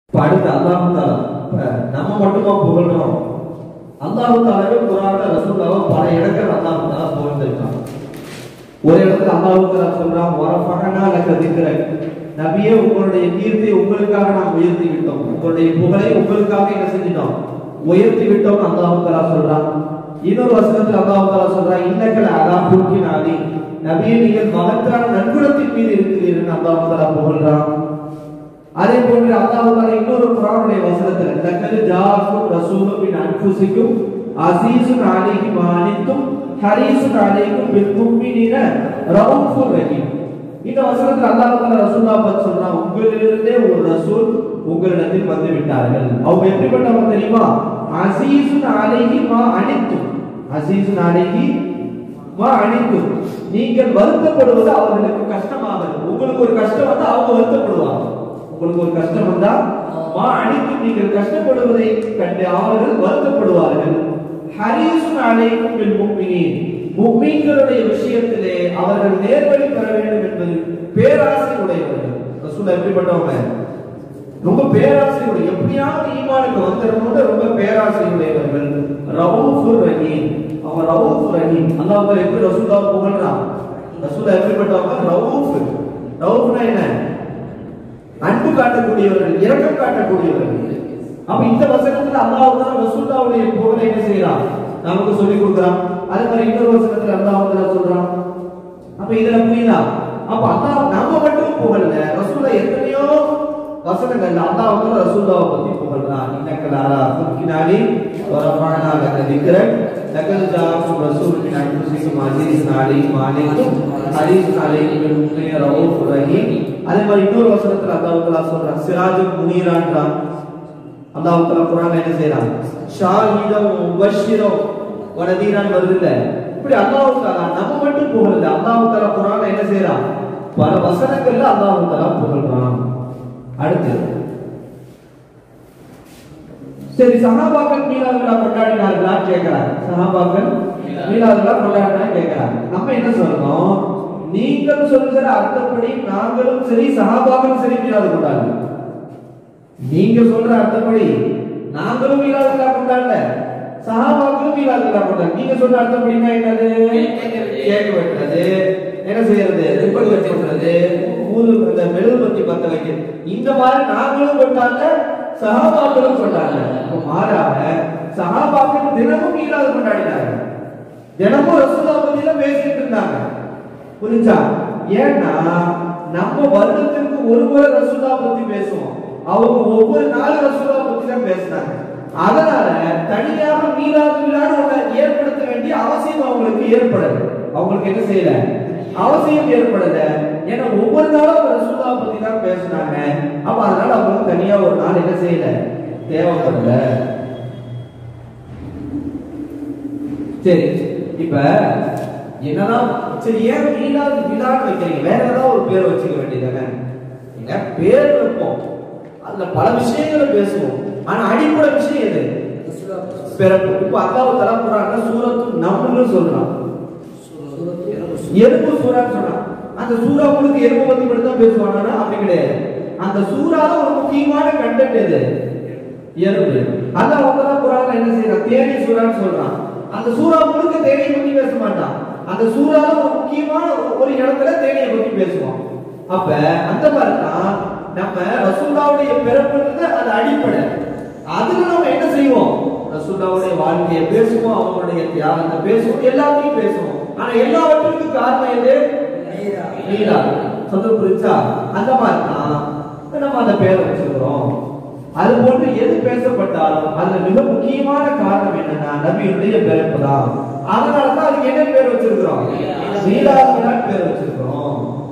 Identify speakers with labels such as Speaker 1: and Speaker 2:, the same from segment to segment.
Speaker 1: இப்ப அடுத்து அல்லாஹு தாலா இப்ப நம்ம மட்டுமா புகழ்றோம் அல்லாஹு தாலாவே குரான்ல ரசூலுல்லாஹ் பல இடங்கள் அல்லாஹு தாலா புகழ்ந்திருக்கான் ஒரு இடத்துல அல்லாஹு தாலா சொல்றான் வரஃபஹனா லக திக்ரக் நபியே உங்களுடைய கீர்த்தியை உங்களுக்காக நாம் உயர்த்தி விட்டோம் உங்களுடைய புகழை உங்களுக்காக என்ன செஞ்சிட்டோம் உயர்த்தி விட்டோம் அல்லாஹு தாலா சொல்றான் இன்னொரு வசனத்தில் அல்லாஹு தாலா சொல்றான் இன்னக்கல அலா புக்கின் ஆதி நபியே நீங்கள் மகத்தான நற்குணத்தின் மீது இருக்கிறீர்கள் அல்லாஹு தாலா புகழ்றான் அதே போன்று அல்லாஹ் தாலா இன்னொரு குர்ஆனுடைய வசனத்துல லக்கது ஜாஅக்கும் ரசூலும் மின் அன்ஃபுசிக்கும் அஸீஸுன் அலைஹி மா அனித்தும் ஹரீஸுன் அலைக்கும் பில் முஃமினீன ரவுஃபுர் ரஹீம் இந்த வசனத்துல அல்லாஹ் தாலா ரசூலுல்லாஹ் பத்தி சொல்றான் உங்களிலிருந்தே ஒரு ரசூல் உங்களிடத்தில் வந்து விட்டார்கள் அவங்க எப்படிப்பட்டவங்க தெரியுமா அஸீஸுன் அலைஹி மா அனித்தும் அஸீஸுன் அலைஹி மா அனித்தும் நீங்கள் வருத்தப்படுவது அவர்களுக்கு கஷ்டமாகுது உங்களுக்கு ஒரு கஷ்டம் வந்து அவங்க வருத்தப்படுவாங்க உங்களுக்கு ஒரு கஷ்டம் வந்தா மா அணித்து நீங்கள் கஷ்டப்படுவதை கண்டு அவர்கள் வருத்தப்படுவார்கள் ஹரீசுன் அலைக்கும் பில் முஃமினீன் முஃமின்களுடைய விஷயத்திலே அவர்கள் நேர்வழி பெற வேண்டும் என்பது பேராசை உடையவர்கள் ரசூல் எப்படிப்பட்டவங்க ரொம்ப பேராசை உடைய எப்படியாவது ஈமானுக்கு வந்துடணும்னு ரொம்ப பேராசை உடையவர்கள் ரவுஃபுர் ரஹீம் அவன் ரவுஃபுர் ரஹீம் அல்லாஹ் தாலா எப்படி ரசூலுல்லாஹ் புகழ்றான் ரசூலுல்லாஹ் எப்படிப்பட்டவங்க ரவுஃப் ரவுஃப்னா என்ன அன்பு காட்டக்கூடியவர்கள் இரக்கம் காட்டக்கூடியவர்கள் அப்ப இந்த வசனத்துல அல்லாஹ் தான் ரசூலுல்லாஹ்வுடைய புகழை என்ன செய்யறான் நமக்கு சொல்லி கொடுக்குறான் அதே மாதிரி இன்னொரு வசனத்துல அல்லாஹ் தான் சொல்றான் அப்ப இதுல புரியுதா அப்ப அல்லாஹ் நம்ம மட்டும் புகழல ரசூலா எத்தனையோ வசனங்கள்ல அல்லாஹ் வந்து ரசூலுல்லாஹ் பத்தி புகழ்றான் இன்னக்கல் அலா குக்கினாலி வரஃபஅனா லக திக்ரக் லகல் ஜாஅக்கும் ரசூல் மின் அன்ஃபுசிக்கும் அஸீஸுன் அலைஹி மா அலைக்கும் ஹரீஸுன் அலைஹி பில் முஃமினீன ரவுஃபுர் ரஹீம் அதே மாதிரி இன்னொரு வசனத்துல அல்லாஹ் தஆலா சொல்றான் சிராஜும் முனீரான்றான் அல்லாஹ் தஆலா குர்ஆன்ல என்ன செய்றான் ஷாஹிதம் முபஷ்ஷிரம் வனதீரான் வருது இல்ல இப்படி அல்லாஹ் தஆலா நம்ம மட்டும் புகழல அல்லாஹ் தஆலா குர்ஆன்ல என்ன செய்றான் பல வசனங்கள்ல அல்லாஹ் தஆலா புகழ்றான் அடுத்து சரி சஹாபாக்கள் மீலாது விழா கொண்டாடினார்களா கேட்கிறாங்க சஹாபாக்கள் மீலாது விழா கொண்டாடினா கேட்கிறாங்க நம்ம என்ன சொல்றோம் நீங்கள் சொல்கிற அர்த்தப்படி நாங்களும் சரி சஹாபாக்களும் சரி மீலாது கொண்டாடல நீங்க சொல்ற அர்த்தப்படி நாங்களும் மீலாது விழா கொண்டாடல சஹாபாக்களும் மீலாது விழா கொண்டாடல நீங்க சொல்ற அர்த்தப்படினா என்னது கேக் வெட்டுறது என்ன செய்யறது ரிப்பன் கட் பண்றது ஊது இந்த மெழுகுபத்தி பத்த வைக்கிறது இந்த மாதிரி நாங்களும் கொண்டாடல சஹாபாக்களும் கொண்டாடல அப்ப மாறாக சஹாபாக்கள் தினமும் மீலாது கொண்டாடினாங்க தினமும் ரசூலா பத்தி தான் பேசிட்டு இருந்தாங்க புரிஞ்சா ஏன்னா நம்ம வருடத்திற்கு ஒரு முறை ரசூலா பத்தி பேசுவோம் அவங்க ஒவ்வொரு நாளும் ரசூலா பத்தி தான் பேசினாங்க அதனால தனியாக மீலாது விழான்னு ஒண்ணு ஏற்படுத்த வேண்டிய அவசியம் அவங்களுக்கு ஏற்படல அவங்களுக்கு என்ன செய்யல அவசியம் ஏற்படல ஏன்னா ஒவ்வொரு நாளும் அவங்க ரசூலா பத்தி தான் பேசினாங்க அப்ப அதனால அவங்களுக்கு தனியா ஒரு நாள் என்ன செய்யல தேவைப்படல சரி இப்ப என்னதான் சரி ஏன் மீனாது விழான்னு வைக்கிறீங்க வேற ஏதாவது ஒரு பேர் வச்சுக்க வேண்டியதானே நீங்க பேர் வைப்போம் அதுல பல விஷயங்களை பேசுவோம் ஆனா அடிப்படை விஷயம் எது பிறப்பு இப்ப அல்லாஹ் தலா குரான்ல சூரத்து நம்னு சொல்றான் எறும்பு சூறான்னு சொன்னான் அந்த சூறா உங்களுக்கு எறும்பு பத்தி மட்டும் தான் பேசுவானா அப்படி கிடையாது அந்த சூறால ஒரு முக்கியமான கண்டென்ட் எது எறும்பு அதான் ஒன்பதாம் குரான்ல என்ன செய்யறான் தேனி சூறான்னு சொல்றான் அந்த சூறா முழுக்க தேனியை பத்தி பேச மாட்டான் அந்த சூறால ஒரு முக்கியமான ஒரு இடத்துல தேனியை பத்தி பேசுவான் அப்ப அந்த மாதிரி தான் நம்ம ரசூல்லாவுடைய பிறப்புன்றது அது அடிப்படை அதுல நம்ம என்ன செய்வோம் ரசூல்லாவுடைய வாழ்க்கையை பேசுவோம் அவங்களுடைய தியாகத்தை பேசுவோம் எல்லாத்தையும் பேசுவோம் ஆனா எல்லாவற்றுக்கும் காரணம் எது நீரா சொல்ல புரிச்சா அந்த மாதிரி தான் நம்ம அந்த பேரை வச்சிருக்கிறோம் அது போன்று எது பேசப்பட்டாலும் அதுல மிக முக்கியமான காரணம் என்னன்னா நபியுடைய பிறப்பு தான் அதனால தான் அதுக்கு என்ன பேர் வச்சிருக்கிறோம் நீலாவினால் பேர் வச்சிருக்கிறோம்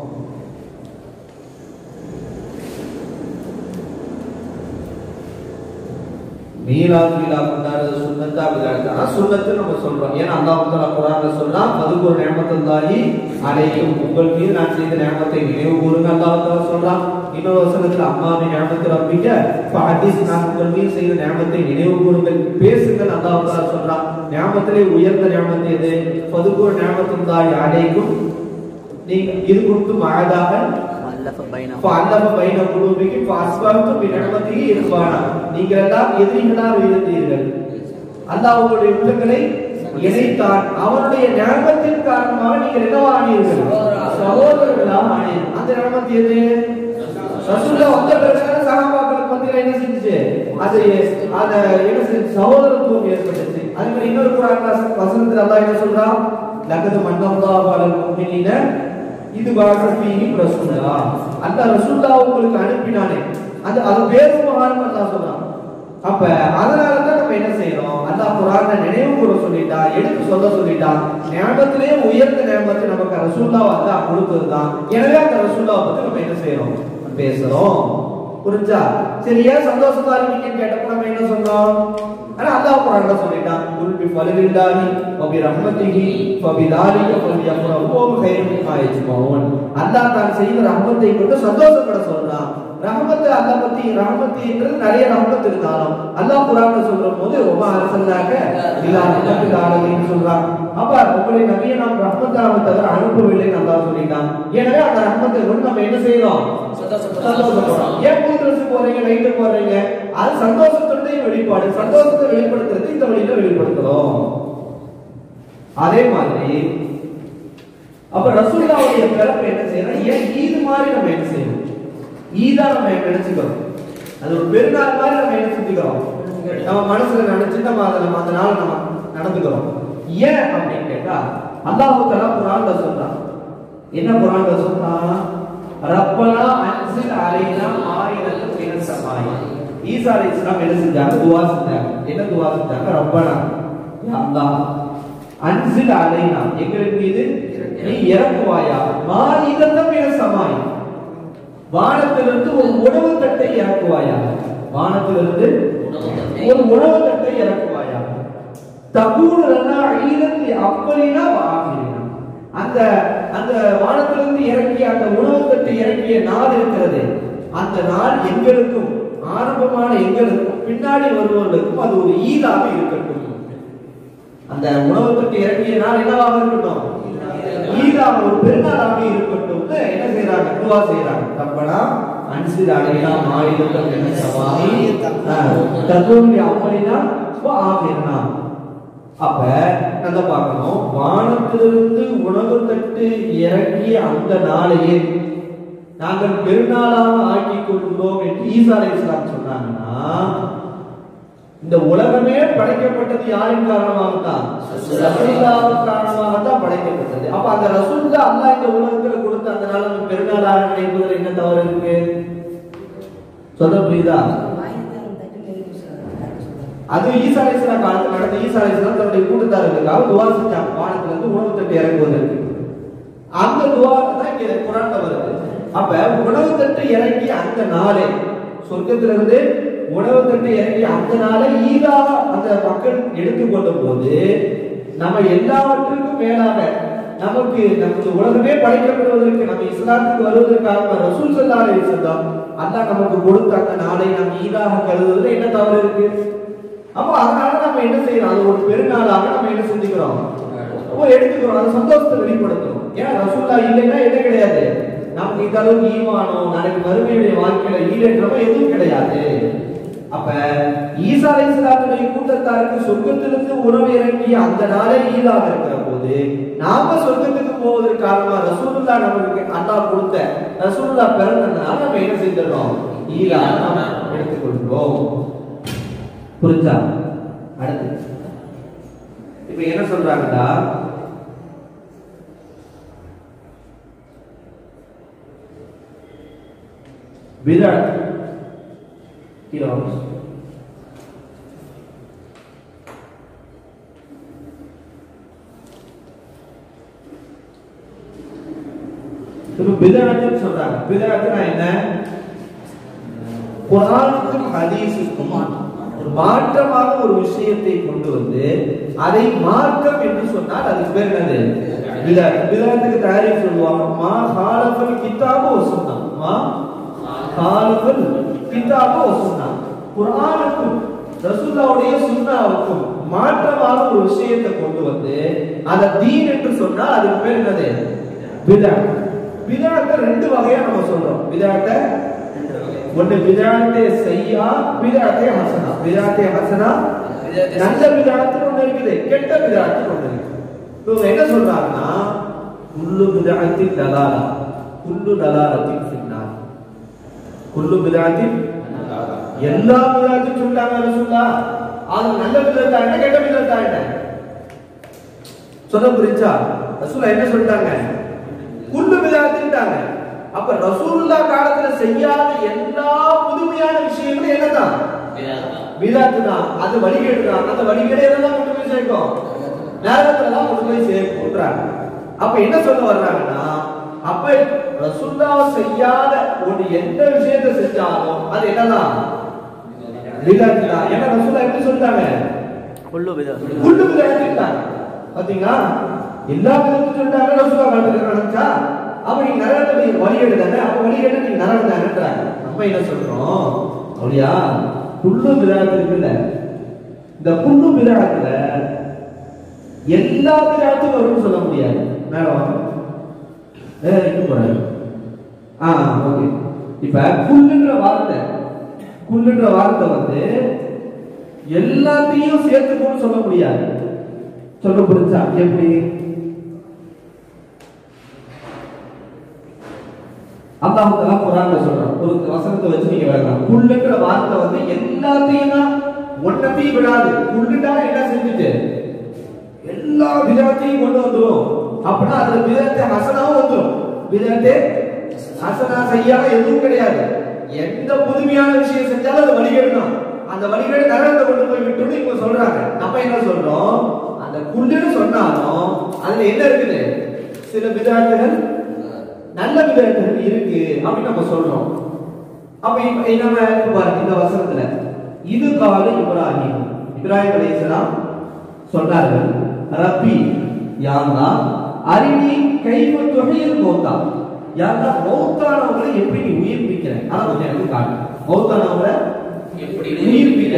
Speaker 1: மீலாத் மீலா கொண்டாடுறது சுன்னத்தா பிதாத்தா ஆனா சுன்னத்து நம்ம சொல்றோம் ஏன்னா அல்லாஹ் தஆலா குர்ஆன்ல சொல்றான் அதுக்கு ஒரு நியமத்துல்லாஹி அலைக்கும் உங்கள் மீது நான் செய்த நியமத்தை நினைவு கூறுங்க அல்லாஹ் தஆலா சொல்றான் இன்னொரு வசனத்துல அம்மாவின் நியமத்தை ரப்பிக்க ஃபஹதீஸ் நான் உங்கள் மீது செய்த நியமத்தை நினைவு கூறுங்கள் பேசுங்கள் அல்லாஹ் தஆலா சொல்றான் நியமத்திலே உயர்ந்த நியமத்து எது ஃபதுகுர் நியமத்துல்லாஹி அலைக்கும் நீங்க இது கொடுத்து மழதாக
Speaker 2: فألف بينهم
Speaker 1: فَأَلَّفَ بَيْنَ قُلُوبِكُمْ فَأَصْبَحْتُمْ بِنِعْمَتِهِ إِخْوَانًا நீங்கள் எல்லாம் எதிரிகளாக இருந்தீர்கள் அல்லாஹ் உங்களுடைய உள்ளங்களை இணைத்தான் அவனுடைய ஞாபகத்தின் காரணமாக நீங்கள் என்னவா ஆனீர்கள் சகோதரர்களாக ஆனீர்கள் அந்த ஞாபகத்து எது ரசூல்லா வந்த பிறகு சகாபாக்களுக்கு மத்தியில என்ன செஞ்சுச்சு அது அத என்ன செஞ்சு சகோதரத்துவம் ஏற்பட்டுச்சு அது மாதிரி இன்னொரு குரான் வசனத்தில் அல்லாஹ் என்ன சொல்றான் லகது மன்னல்லாஹு அலல் முஃமினீன இது வாசஃபீஹி ரசூலா அந்த ரசூல்லா உங்களுக்கு அனுப்பினானே அது அது வேறு மகான் அல்லாஹ் சொல்றான் அப்ப அதனால தான் நம்ம என்ன செய்யறோம் அல்லாஹ் குரானை நினைவு கூற சொல்லிட்டா எடுத்து சொல்ல சொல்லிட்டா ஞாபகத்திலேயே உயர்ந்த ஞாபகத்தை நமக்கு ரசூல்லா வந்து கொடுத்ததுதான் எனவே அந்த ரசூல்லாவை பத்தி நம்ம என்ன செய்யறோம் பேசுறோம் புரிஞ்சா சரி ஏன் சந்தோஷமா இருக்கீங்கன்னு கேட்டப்ப நம்ம என்ன சொன்னோம் ஆனா அல்லாஹ் குரான்ல சொல்லிட்டான் குல் பி ஃபலில்லாஹி வ பி ரஹ்மத்திஹி ஃப பி தாலிக ஃபல்யஃப்ரஹு ஹுவ கைரும் மிம்மா யஜ்மஊன் அல்லாஹ் தான் செய்த ரஹ்மத்தை கொண்டு சந்தோஷப்பட சொல்றான் ரஹமத்து அல்லாஹ் பத்தி ரஹமத்துன்றது நிறைய ரஹமத் இருந்தாலும் அல்லாஹ் குரான்ல சொல்ற போது ஒமா அரசல்லாக இல்லா நிலத்தில் ஆளுமைன்னு சொல்றான் அப்ப உங்களை நபியை நாம் ரஹமத்தாக தவிர அனுப்பவில்லைன்னு அல்லாஹ் சொல்லிட்டான் எனவே அந்த ரஹமத்தை கொண்டு நம்ம என்ன செய்யறோம் சந்தோஷப்படுறோம் ஏன் புது ட்ரெஸ் போறீங்க நைட்டு போறீங்க அது சந்தோஷத்துடைய வெளிப்பாடு சந்தோஷத்தை வெளிப்படுத்துறது இந்த வழியில வெளிப்படுத்துறோம் அதே மாதிரி அப்ப ரசூல்லாவுடைய பிறப்பு என்ன செய்யறோம் ஏன் ஈது மாதிரி நம்ம என்ன செய்யணும் ஈதா நம்ம நினைச்சுக்கிறோம் அது ஒரு பெருநாள் மாதிரி நம்ம என்ன செஞ்சுக்கிறோம் நம்ம மனசுல நினைச்சு நம்ம அதை நம்ம அந்த நாள் நம்ம நடந்துக்கிறோம் ஏன் அப்படின்னு கேட்டா அல்லாஹு தலா குரான்ல சொல்றான் என்ன குரான்ல சொல்றான் ரப்பனா அன்சில் அலைனா ஆயிரத்து மின சமாய் ஈசா அலைஹிஸ்ஸலாம் என்ன செஞ்சாங்க துவா செஞ்சாங்க என்ன துவா செஞ்சாங்க ரப்பனா யா அல்லாஹ் அன்சில் அலைனா எங்களுக்கு மீது நீ இறக்குவாயா மாயிரத்து மின சமாய் வானத்திலிருந்து ஒரு உணவு தட்டை இறக்குவாயா வானத்திலிருந்து ஒரு உணவு தட்டை இறக்குவாயா தகூலனா ஈரத்தி அப்பலினா வாகினா அந்த அந்த வானத்திலிருந்து இறக்கிய அந்த உணவு தட்டை இறக்கிய நாள் இருக்கிறது அந்த நாள் எங்களுக்கும் ஆரம்பமான எங்களுக்கும் பின்னாடி வருவவர்களுக்கும் அது ஒரு ஈதாக இருக்கட்டும் அந்த உணவு தட்டு இறக்கிய நாள் என்னவாக இருக்கட்டும் ஈதாக ஒரு பெருநாளாக இருக்கட்டும் என்ன செய்யறாங்க துவா செய்யறாங்க ரப்பனா அன்சில் அடையலாம் ஆயுதம் என்ன சமாமி தத்துவனுடைய அமலினா ஆகிரனா அப்ப நல்லா பார்க்கணும் வானத்திலிருந்து உணவு தட்டு இறக்கிய அந்த நாளையே நாங்கள் பெருநாளாக ஆக்கி கொள்கிறோம் என்று ஈசா அலைஹிஸ்ஸலாம் சொன்னாங்கன்னா இந்த உலகமே படைக்கப்பட்டது யாரின் காரணமாக தான் ரசூலுல்லாஹ் காரணமாக தான் படைக்கப்பட்டது அப்ப அந்த ரசூல்லா அல்லாஹ் இந்த உலகத்துல கொடுத்த அந்த நாள் நம்ம பெருநாளாக நினைப்பதில் என்ன தவறு இருக்கு சொல்ல புரியுதா அது ஈசா அலைஹிஸ்ஸலாம் காலத்துல நடந்த ஈசா அலைஹிஸ்ஸலாம் தன்னுடைய கூட்டத்தார்களுக்காக துவா செஞ்சாங்க வானத்துல இருந்து உணவு தட்டு இறங்குவதற்கு அந்த துவா தான் இங்க குரான்ல வருது அப்ப உணவு தட்டு இறங்கி அந்த நாளே சொர்க்கத்திலிருந்து உணவு தட்டு இறங்கி அந்த நாளை ஈதாக அந்த மக்கள் எடுத்துக்கொண்ட போது நம்ம எல்லாவற்றுக்கும் மேலாக நமக்கு நமக்கு உலகமே படைக்கப்படுவதற்கு நம்ம இஸ்லாத்துக்கு வருவதற்காக ரசூல் சல்லா அலைஹிஸ்ஸலாம் அல்லாஹ் நமக்கு கொடுத்த அந்த நாளை நம்ம ஈதாக கருதுவதில் என்ன தவறு இருக்கு அப்போ அதனால நம்ம என்ன செய்யறோம் அது ஒரு பெருநாளாக நம்ம என்ன செஞ்சுக்கிறோம் அப்போ எடுத்துக்கிறோம் அது சந்தோஷத்தை வெளிப்படுத்துறோம் ஏன்னா ரசூல்லா இல்லைன்னா என்ன கிடையாது நமக்கு இந்த அளவுக்கு ஈமானோ நாளைக்கு மறுமையுடைய வாழ்க்கையில ஈடேற்றமோ எதுவும் கிடையாது அப்ப ஈசா அலைஹிஸ்ஸலாத்துடைய கூட்டத்தாருக்கு சொர்க்கத்திலிருந்து உணவு இறங்கிய அந்த நாளே ஈதாக இருக்கிற போது நாம சொர்க்கத்துக்கு போவதற்கு காரணமா ரசூலுல்லா நமக்கு அல்லாஹ் கொடுத்த ரசூலுல்லா பிறந்ததுனால நம்ம என்ன செஞ்சிடறோம் ஈதா நாம எடுத்துக்கொள்கிறோம் புரிஞ்சா அடுத்து இப்ப என்ன சொல்றாங்கன்னா விராட் கீழே வாங்க. இப்ப பிதராஜன் சொல்றாங்க பிதராஜனா என்ன குரானுக்கும் ஹதீஸுக்கும் ஒரு மாற்றமாக ஒரு விஷயத்தை கொண்டு வந்து அதை மார்க்கம் என்று சொன்னால் அதுக்கு பேர் என்னது பிதாத் பிதாத்துக்கு தயாரிப்பு சொல்லுவாங்க மா ஹாலஃபல் கிதாபு வசுன்னா மா ஹாலஃபல் கிதாபு வசுன்னா குரானுக்கும் ரசூலுல்லாவுடைய சுன்னாவுக்கும் மாற்றமாக ஒரு விஷயத்தை கொண்டு வந்து அதை தீன் என்று சொன்னால் அதுக்கு பேர் என்னது பிதாத் விதாத்தை ரெண்டு வகையா நம்ம சொல்றோம் விதாத்தை ஒண்ணு விதாத்தே செய்யா விதாத்தே ஹசனா விதாத்தே ஹசனா நல்ல விதாத்துன்னு ஒண்ணு இருக்குது கெட்ட விதாத்துன்னு ஒண்ணு இருக்குது இவங்க என்ன சொல்றாங்கன்னா குல்லு விதாத்தின் தலாலா குல்லு தலாலத்தின் பின்னால் குல்லு விதாத்தின் எல்லா விதாத்தையும் சொல்லிட்டாங்க ரசூல்லா அது நல்ல விதத்தா என்ன கெட்ட விதத்தா என்ன சொல்ல புரிஞ்சா ரசூல்லா என்ன சொல்லிட்டாங்க குல்லு விதாத்தின்ட்டாங்க அப்ப ரசூலுல்லா காலத்துல செய்யாத எல்லா புதுமையான விஷயங்களும் என்னதான் விதாத்து தான் அது வழிகேடு தான் அந்த வழிகேடு எல்லாம் கொண்டு போய் சேர்க்கும் நேரத்துல தான் கொண்டு போய் சேர்க்கும்ன்றாங்க அப்ப என்ன சொல்ல வர்றாங்கன்னா அப்ப ரசூல்லா செய்யாத ஒரு எந்த விஷயத்தை செஞ்சாலும் அது என்னதான் விதாத்து தான் ஏன்னா ரசூல்லா எப்படி சொல்லிட்டாங்க
Speaker 2: குல்லு விதா
Speaker 1: குண்டு விதாத்துட்டாங்க பாத்தீங்களா எல்லா விதத்தையும் சொல்லிட்டாங்க ரசூல்லா காலத்துல நடந்துச்சா அப்ப நீங்க நரகத்தை நீங்க வழிகேடு தானே அப்ப வழிகேடு நீங்க நரகம் தானேன்றாங்க நம்ம என்ன சொல்றோம் அப்படியா குள்ளு விதாத்து இருக்குல்ல இந்த குள்ளு விதாத்துல எல்லா விதாத்தும் வரும்னு சொல்ல முடியாது மேல வாங்க ஏ இன்னும் போறாரு ஆ ஓகே இப்ப குல்லுன்ற வார்த்தை குல்லுன்ற வார்த்தை வந்து எல்லாத்தையும் சேர்த்துக்கணும்னு சொல்ல முடியாது சொல்ல புரிஞ்சா எப்படி அல்லாஹ் தஆலா குர்ஆன்ல சொல்றான் ஒரு வசனத்தை வச்சு நீங்க விளக்கலாம் குல்லுன்ற வார்த்தை வந்து எல்லாத்தையும் தான் ஒன்னத்தையும் விடாது குல்லுட்டா என்ன செஞ்சுட்டு எல்லா விதத்தையும் கொண்டு வந்துரும் அப்படின்னா அதுல விதத்தை ஹசனாவும் வந்துரும் விதத்தை ஹசனா செய்யாம எதுவும் கிடையாது எந்த புதுமையான விஷயம் செஞ்சாலும் அது வழிகேடு தான் அந்த வழிகேடு நரகத்தை கொண்டு போய் விட்டுன்னு இப்ப சொல்றாங்க நம்ம என்ன சொல்றோம் அந்த குல்லுன்னு சொன்னாலும் அதுல என்ன இருக்குது சில விதாட்டுகள் நல்ல விதத்தில் இருக்கு அப்படின்னு நம்ம சொல்றோம் அப்ப இப்ப நம்ம இப்ப பாருங்க இந்த வசனத்துல இது கால இப்ராஹிம் இப்ராஹிம் அலைஹிஸ்ஸலாம் சொன்னார்கள் ரப்பி யாரா அரிணி கைஃப துஹில் மௌத்தா யாரா மௌத்தானவங்களை எப்படி நீ உயிர்ப்பிக்கிற அத கொஞ்சம் எனக்கு காட்டு மௌத்தானவங்களை
Speaker 3: எப்படி
Speaker 1: உயிர்ப்பிக்கிற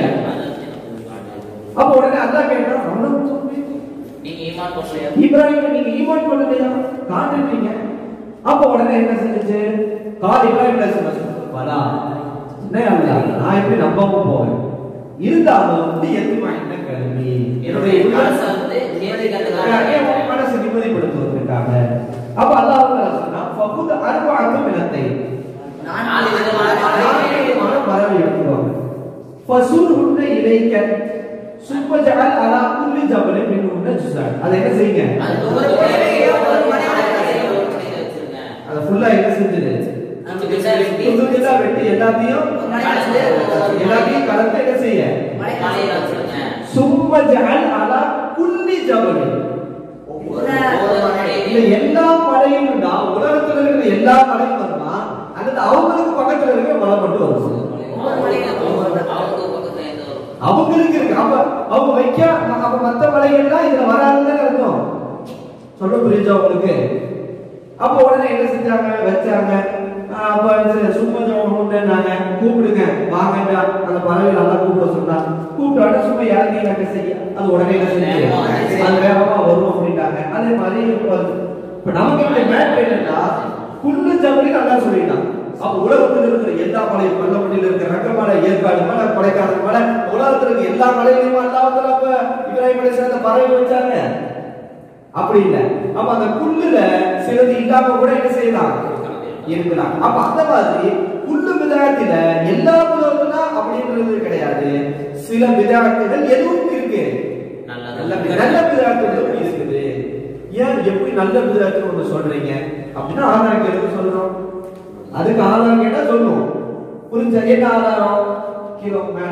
Speaker 1: அப்ப உடனே அல்லாஹ் கேட்டா அவனும்
Speaker 3: நீங்க ஈமான் கொள்ளையா
Speaker 1: இப்ராஹிம் நீங்க ஈமான் பண்ணலையா காட்டுறீங்க அப்ப உடனே என்ன செஞ்சுச்சு கால் இப்ராஹிம் அலைஹிஸ்ஸலாம் பலா என்ன அல்லாஹ் நான் எப்படி நம்பாம போவேன் இருந்தாலும் நீ எதுமா என்ன கல்வி என்னுடைய
Speaker 3: மனசை வந்து ஏத்துக்கிறதுக்காக
Speaker 1: என் மனசை நிம்மதிப்படுத்துவதற்காக அப்ப அல்லாஹ் தஆலா சொன்னா ஃபகுத் அர்பஅத்து மினத்தை
Speaker 3: நாலு விதமான
Speaker 1: நான்கு விதமான பறவை எடுத்துவாங்க ஃபசூர்ஹுன்ன இலைக்க சும்ம ஜஅல் அலா குல்லி ஜபலின் மின்ஹுன்ன ஜுஸான் அதை என்ன செய்யுங்க
Speaker 3: அது ஒவ்வொரு பறவையும் ஒவ்வொரு பறவையும் ஒரு பறவையை வச்சிருங்க.
Speaker 1: அதை ஃபுல்லா என்ன செஞ்சது
Speaker 3: துண்டு துண்டா வெட்டி
Speaker 1: துண்டு துண்டா வெட்டி எல்லாத்தையும்
Speaker 3: கலந்து
Speaker 1: எல்லாத்தையும் கலந்து என்ன செய்ய
Speaker 3: மலையில வச்சிருங்க.
Speaker 1: சும்ம ஜஅல் அலா குல்லி ஜபலின்
Speaker 3: ஒவ்வொரு ஒவ்வொரு
Speaker 1: இந்த
Speaker 3: மலையிலையும்
Speaker 1: எல்லா மலையும் உலகத்துல இருக்கிற எல்லா மலையும் வருமா அல்லது அவங்களுக்கு பக்கத்துல இருக்கிற மலை மட்டும் வரும்
Speaker 3: ஒவ்வொரு மலையிலும் ஒவ்வொரு அவங்க பக்கத்துல எந்த ஒரு
Speaker 1: அவங்களுக்கு இருக்கு அப்ப அவங்க வைக்க அப்ப மத்த மலைகள்லாம் இதுல வராதுன்னு அர்த்தம் சொல்ல புரியுதா உங்களுக்கு அப்ப உடனே என்ன செஞ்சாங்க வச்சாங்க ஆஹ் அப்ப இது சும்மா உண்டுனாங்க கூப்பிடுங்க வாங்கடா அந்த பறவை நல்லா கூப்பிட சொன்னாங்க கூப்பிட்டாங்க சும்மா இறங்கினாங்க செய்ய அது உடனே என்ன செஞ்சு அது வேகமா வரும் அப்படின்ட்டாங்க அதே மாதிரி இப்ப வந்து- இப்ப நமக்கு இப்ப மேட் என்னன்னா புல்லு ஜவுளி நல்லா சொல்லிட்டான் அப்ப உலகத்தில் இருக்கிற எல்லா மலையும் பள்ளப்பட்டியில இருக்கிற ரங்கமலை ஏற்காடு மலை கொடைக்கானல் மலை உலகத்தில் இருக்க எல்லா மலையிலையும் அல்லாஹ் அப்ப இப்ராஹிம் அலைஹிஸ்ஸலாம் அந்த பறவை வச்சாங்க அப்படி இல்ல அப்ப அந்த புல்லுல சிலது இல்லாம கூட என்ன செய்யலாம் இருக்கலாம் அப்ப அந்த மாதிரி புல்லு விதாயத்துல எல்லா விதத்துனா அப்படின்றது கிடையாது சில விதாயத்துகள் எதுவும் இருக்கு
Speaker 3: நல்லது.
Speaker 1: நல்ல வி- நல்ல விதாயத்துகளும் இருக்குது ஏன் எப்படி நல்ல விதாயத்துன்னு ஒண்ணு சொல்றீங்க அப்படின்னா ஆதாரம் கேட்டு சொல்றோம் அதுக்கு ஆதாரம் கேட்டா சொல்லுவோம் புரிஞ்சா என்ன ஆதாரம் கீழே மேல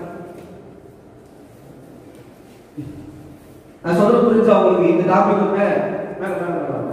Speaker 1: நான் சொல்ற புரிஞ்சா உங்களுக்கு இந்த டாபிக் மேல மேல மேல மேல.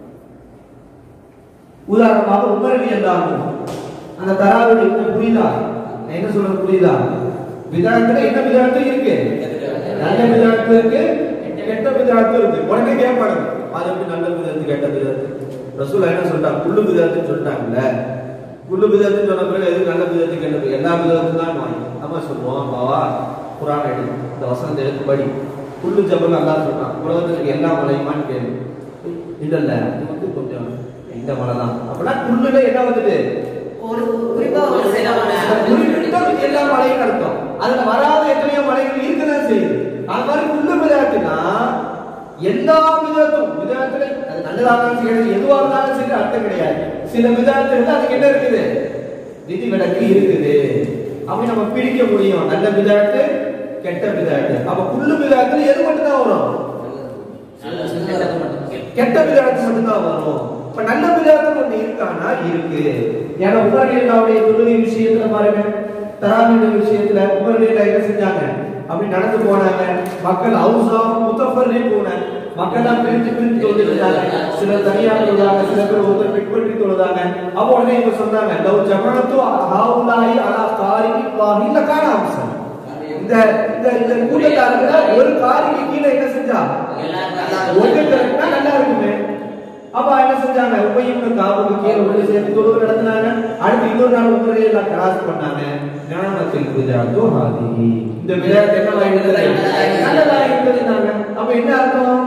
Speaker 1: உதாரணமாக உமரவி எல்லாரும் அந்த தராவுடைய என்ன புரியுதா நான் என்ன சொல்றது புரியுதா விதானத்துல என்ன விதானத்து இருக்கு நல்ல விதானத்து இருக்கு கெட்ட விதானத்து இருக்கு உடனே கேட்பாங்க அது எப்படி நல்ல விதத்து கெட்ட விதத்து ரசூலா என்ன சொல்றாங்க புல்லு விதத்துன்னு சொல்லிட்டாங்கல்ல புல்லு விதத்துன்னு சொன்ன பிறகு எது நல்ல விதத்து கெட்டது எல்லா விதத்தும் தான் வாங்கி நம்ம சொல்லுவோம் பாவா குரான் எடு இந்த வசனத்தை எடுத்து படி புல்லு ஜபல் அல்லாஹ் சொல்றான் உலகத்துல இருக்க எல்லா மலையுமான்னு கேளு இல்ல இல்ல இது வந்து கொஞ்சம் இந்த மலை தான் அப்படின்னா குள்ளுல என்ன வந்துட்டு
Speaker 3: ஒரு குறிப்பா ஒரு சில மலை
Speaker 1: குறிப்பிட்ட எல்லா மலையும் அர்த்தம் அதுல வராத எத்தனையோ மலைகள் இருக்கதான் செய்யுது அது மாதிரி குண்டு விளையாட்டுனா எல்லா விதத்தும் விதத்துல அது நல்லதா இருந்தாலும் சரி எதுவா இருந்தாலும் சரி அர்த்தம் கிடையாது சில விதத்துல அதுக்கு என்ன இருக்குது விதி விலக்கு இருக்குது அப்படி நம்ம பிரிக்க முடியும் நல்ல விதாட்டு கெட்ட விதாட்டு அப்ப குள்ளு விதாட்டுல எது மட்டும் தான் வரும்
Speaker 3: நல்ல சின்னதாக மட்டும்
Speaker 1: கெட்ட விளையாட்டு மட்டும்தான் வரும் இப்ப நல்ல விளையாட்டு ஒண்ணு இருக்கானா இருக்கு ஏன்னா உமரலியல்லாவுடைய தொழுகை விஷயத்துல பாருங்க தராமிட விஷயத்துல உமரலியல்லா என்ன செஞ்சாங்க அப்படி நடந்து போனாங்க மக்கள் ஹவுஸா முத்தஃபர்லி போன மக்கள் எல்லாம் பிரிஞ்சு பிரிஞ்சு தொழுதுட்டாங்க சிலர் தனியா தொழுதாங்க சில பேர் ஒருத்தர் பின்பற்றி தொழுதாங்க அப்போ உடனே இவங்க சொன்னாங்க லவ் ஜமனத்து ஹாவுலாயி அலா காரிகி வாஹில காண அம்சம் இந்த இந்த இந்த கூட்டத்தாரங்க ஒரு காரிக்கு கீழே என்ன செஞ்சா ஒழுங்கா நல்லா இருக்குமே அப்ப என்ன செஞ்சாங்க உபயோக காவுக்கு கீழே உள்ள சேர்த்து தொழுவு நடத்தினாங்க அடுத்து இன்னொரு நாள் உங்களை எல்லாம் கிராஸ் பண்ணாங்க ஞானத்தில் பூஜா தோஹாதி இந்த விளையாட்டு என்ன வாங்கிட்டு நல்லதா இருந்ததுனாங்க அப்ப என்ன அர்த்தம்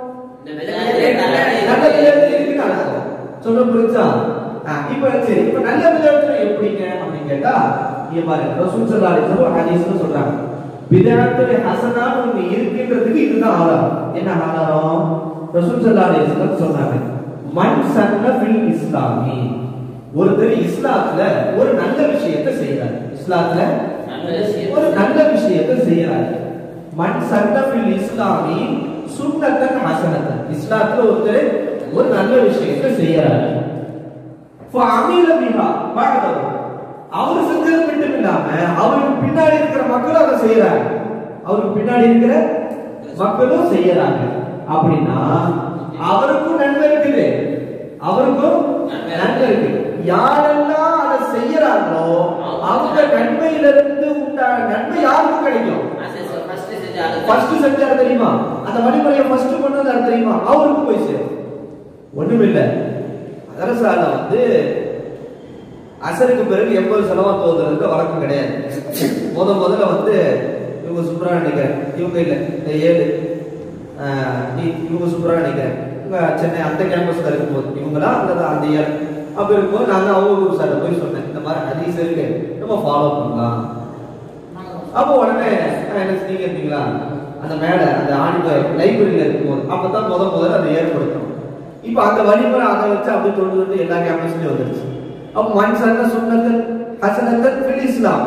Speaker 1: நல்ல விளையாட்டு இருக்குன்னு அர்த்தம் சொல்ல புரிஞ்சா ஆ, இப்ப சரி இப்ப நல்ல விளையாட்டு எப்படிங்க அப்படின்னு கேட்டா இங்க பாருங்க ரசூல் ஸல்லல்லாஹு அலைஹி வஸல்லம் ஹதீஸ்ல சொல்றாங்க விளையாட்டு ஹசனான்னு ஒண்ணு இருக்குன்றதுக்கு இதுதான் ஆதாரம் என்ன ஆதாரம் ரசூல் ஸல்லல்லாஹு அலைஹி வஸல்லம் சொன்னாங்க மன் சன்ன ஃபில் இஸ்லாமி ஒருத்தர் இஸ்லாத்துல ஒரு நல்ல விஷயத்தை செய்யறாரு இஸ்லாத்துல ஒரு நல்ல விஷயத்தை செய்யறாரு மன் சன்ன ஃபில் இஸ்லாமி சுன்னத்தன் ஹசனத்தன் இஸ்லாத்துல ஒருத்தர் ஒரு நல்ல விஷயத்தை செய்யறாரு فعمل بها بعده அவர் செஞ்சது மட்டும் இல்லாம அவருக்கு பின்னாடி இருக்கிற மக்களும் அதை செய்யறாங்க அவருக்கு பின்னாடி இருக்கிற மக்களும் செய்யறாங்க அப்படின்னா அவருக்கும் நன்மை இருக்குது அவருக்கும் நன்மை இருக்கு யாரெல்லாம் அதை செய்யறாங்களோ அவங்க நன்மையிலிருந்து உண்டான நன்மை யாருக்கும் கிடைக்கும் ஃபர்ஸ்ட் செஞ்சாரு தெரியுமா அந்த வழிமுறையை ஃபர்ஸ்ட் பண்ணது யாரு தெரியுமா அவருக்கு போய் சேரும் ஒண்ணுமில்ல மதரசால வந்து அசருக்கு பிறகு எண்பது செலவா தோதுறதுக்கு வழக்கம் கிடையாது முத முதல்ல வந்து இவங்க சூப்பரா நினைக்கிறேன் இவங்க இல்ல இந்த ஏழு ஆஹ் இ- இவங்க சூப்பரா நினைக்கிறேன் இவங்க சென்னை அந்த கேம்பஸ்ல இருக்கும்போது இவங்களா அல்லது அந்த ஏழு அப்ப இருக்கும்போது நான் தான் அவங்க சார் போய் சொன்னேன் இந்த மாதிரி ஹதீஸ் இருக்கு நம்ம ஃபாலோ பண்ணலாம் அப்போ உடனே நான் என்ன நீங்க இருந்தீங்களா அந்த மேல அந்த ஆடிட்டோர் லைப்ரரியில இருக்கும்போது அப்பதான் முத முதல்ல அதை ஏற்படுத்தணும் இப்போ அந்த வழிமுறை அதை வச்சு அப்படி தொண்டு வந்து எல்லா கேம்பஸ்லயும் வந்துருச்சு அப்போ மண் சன்ன சுண்ணத்தன் ஹசனத்தன் ஃபில் இஸ்லாம்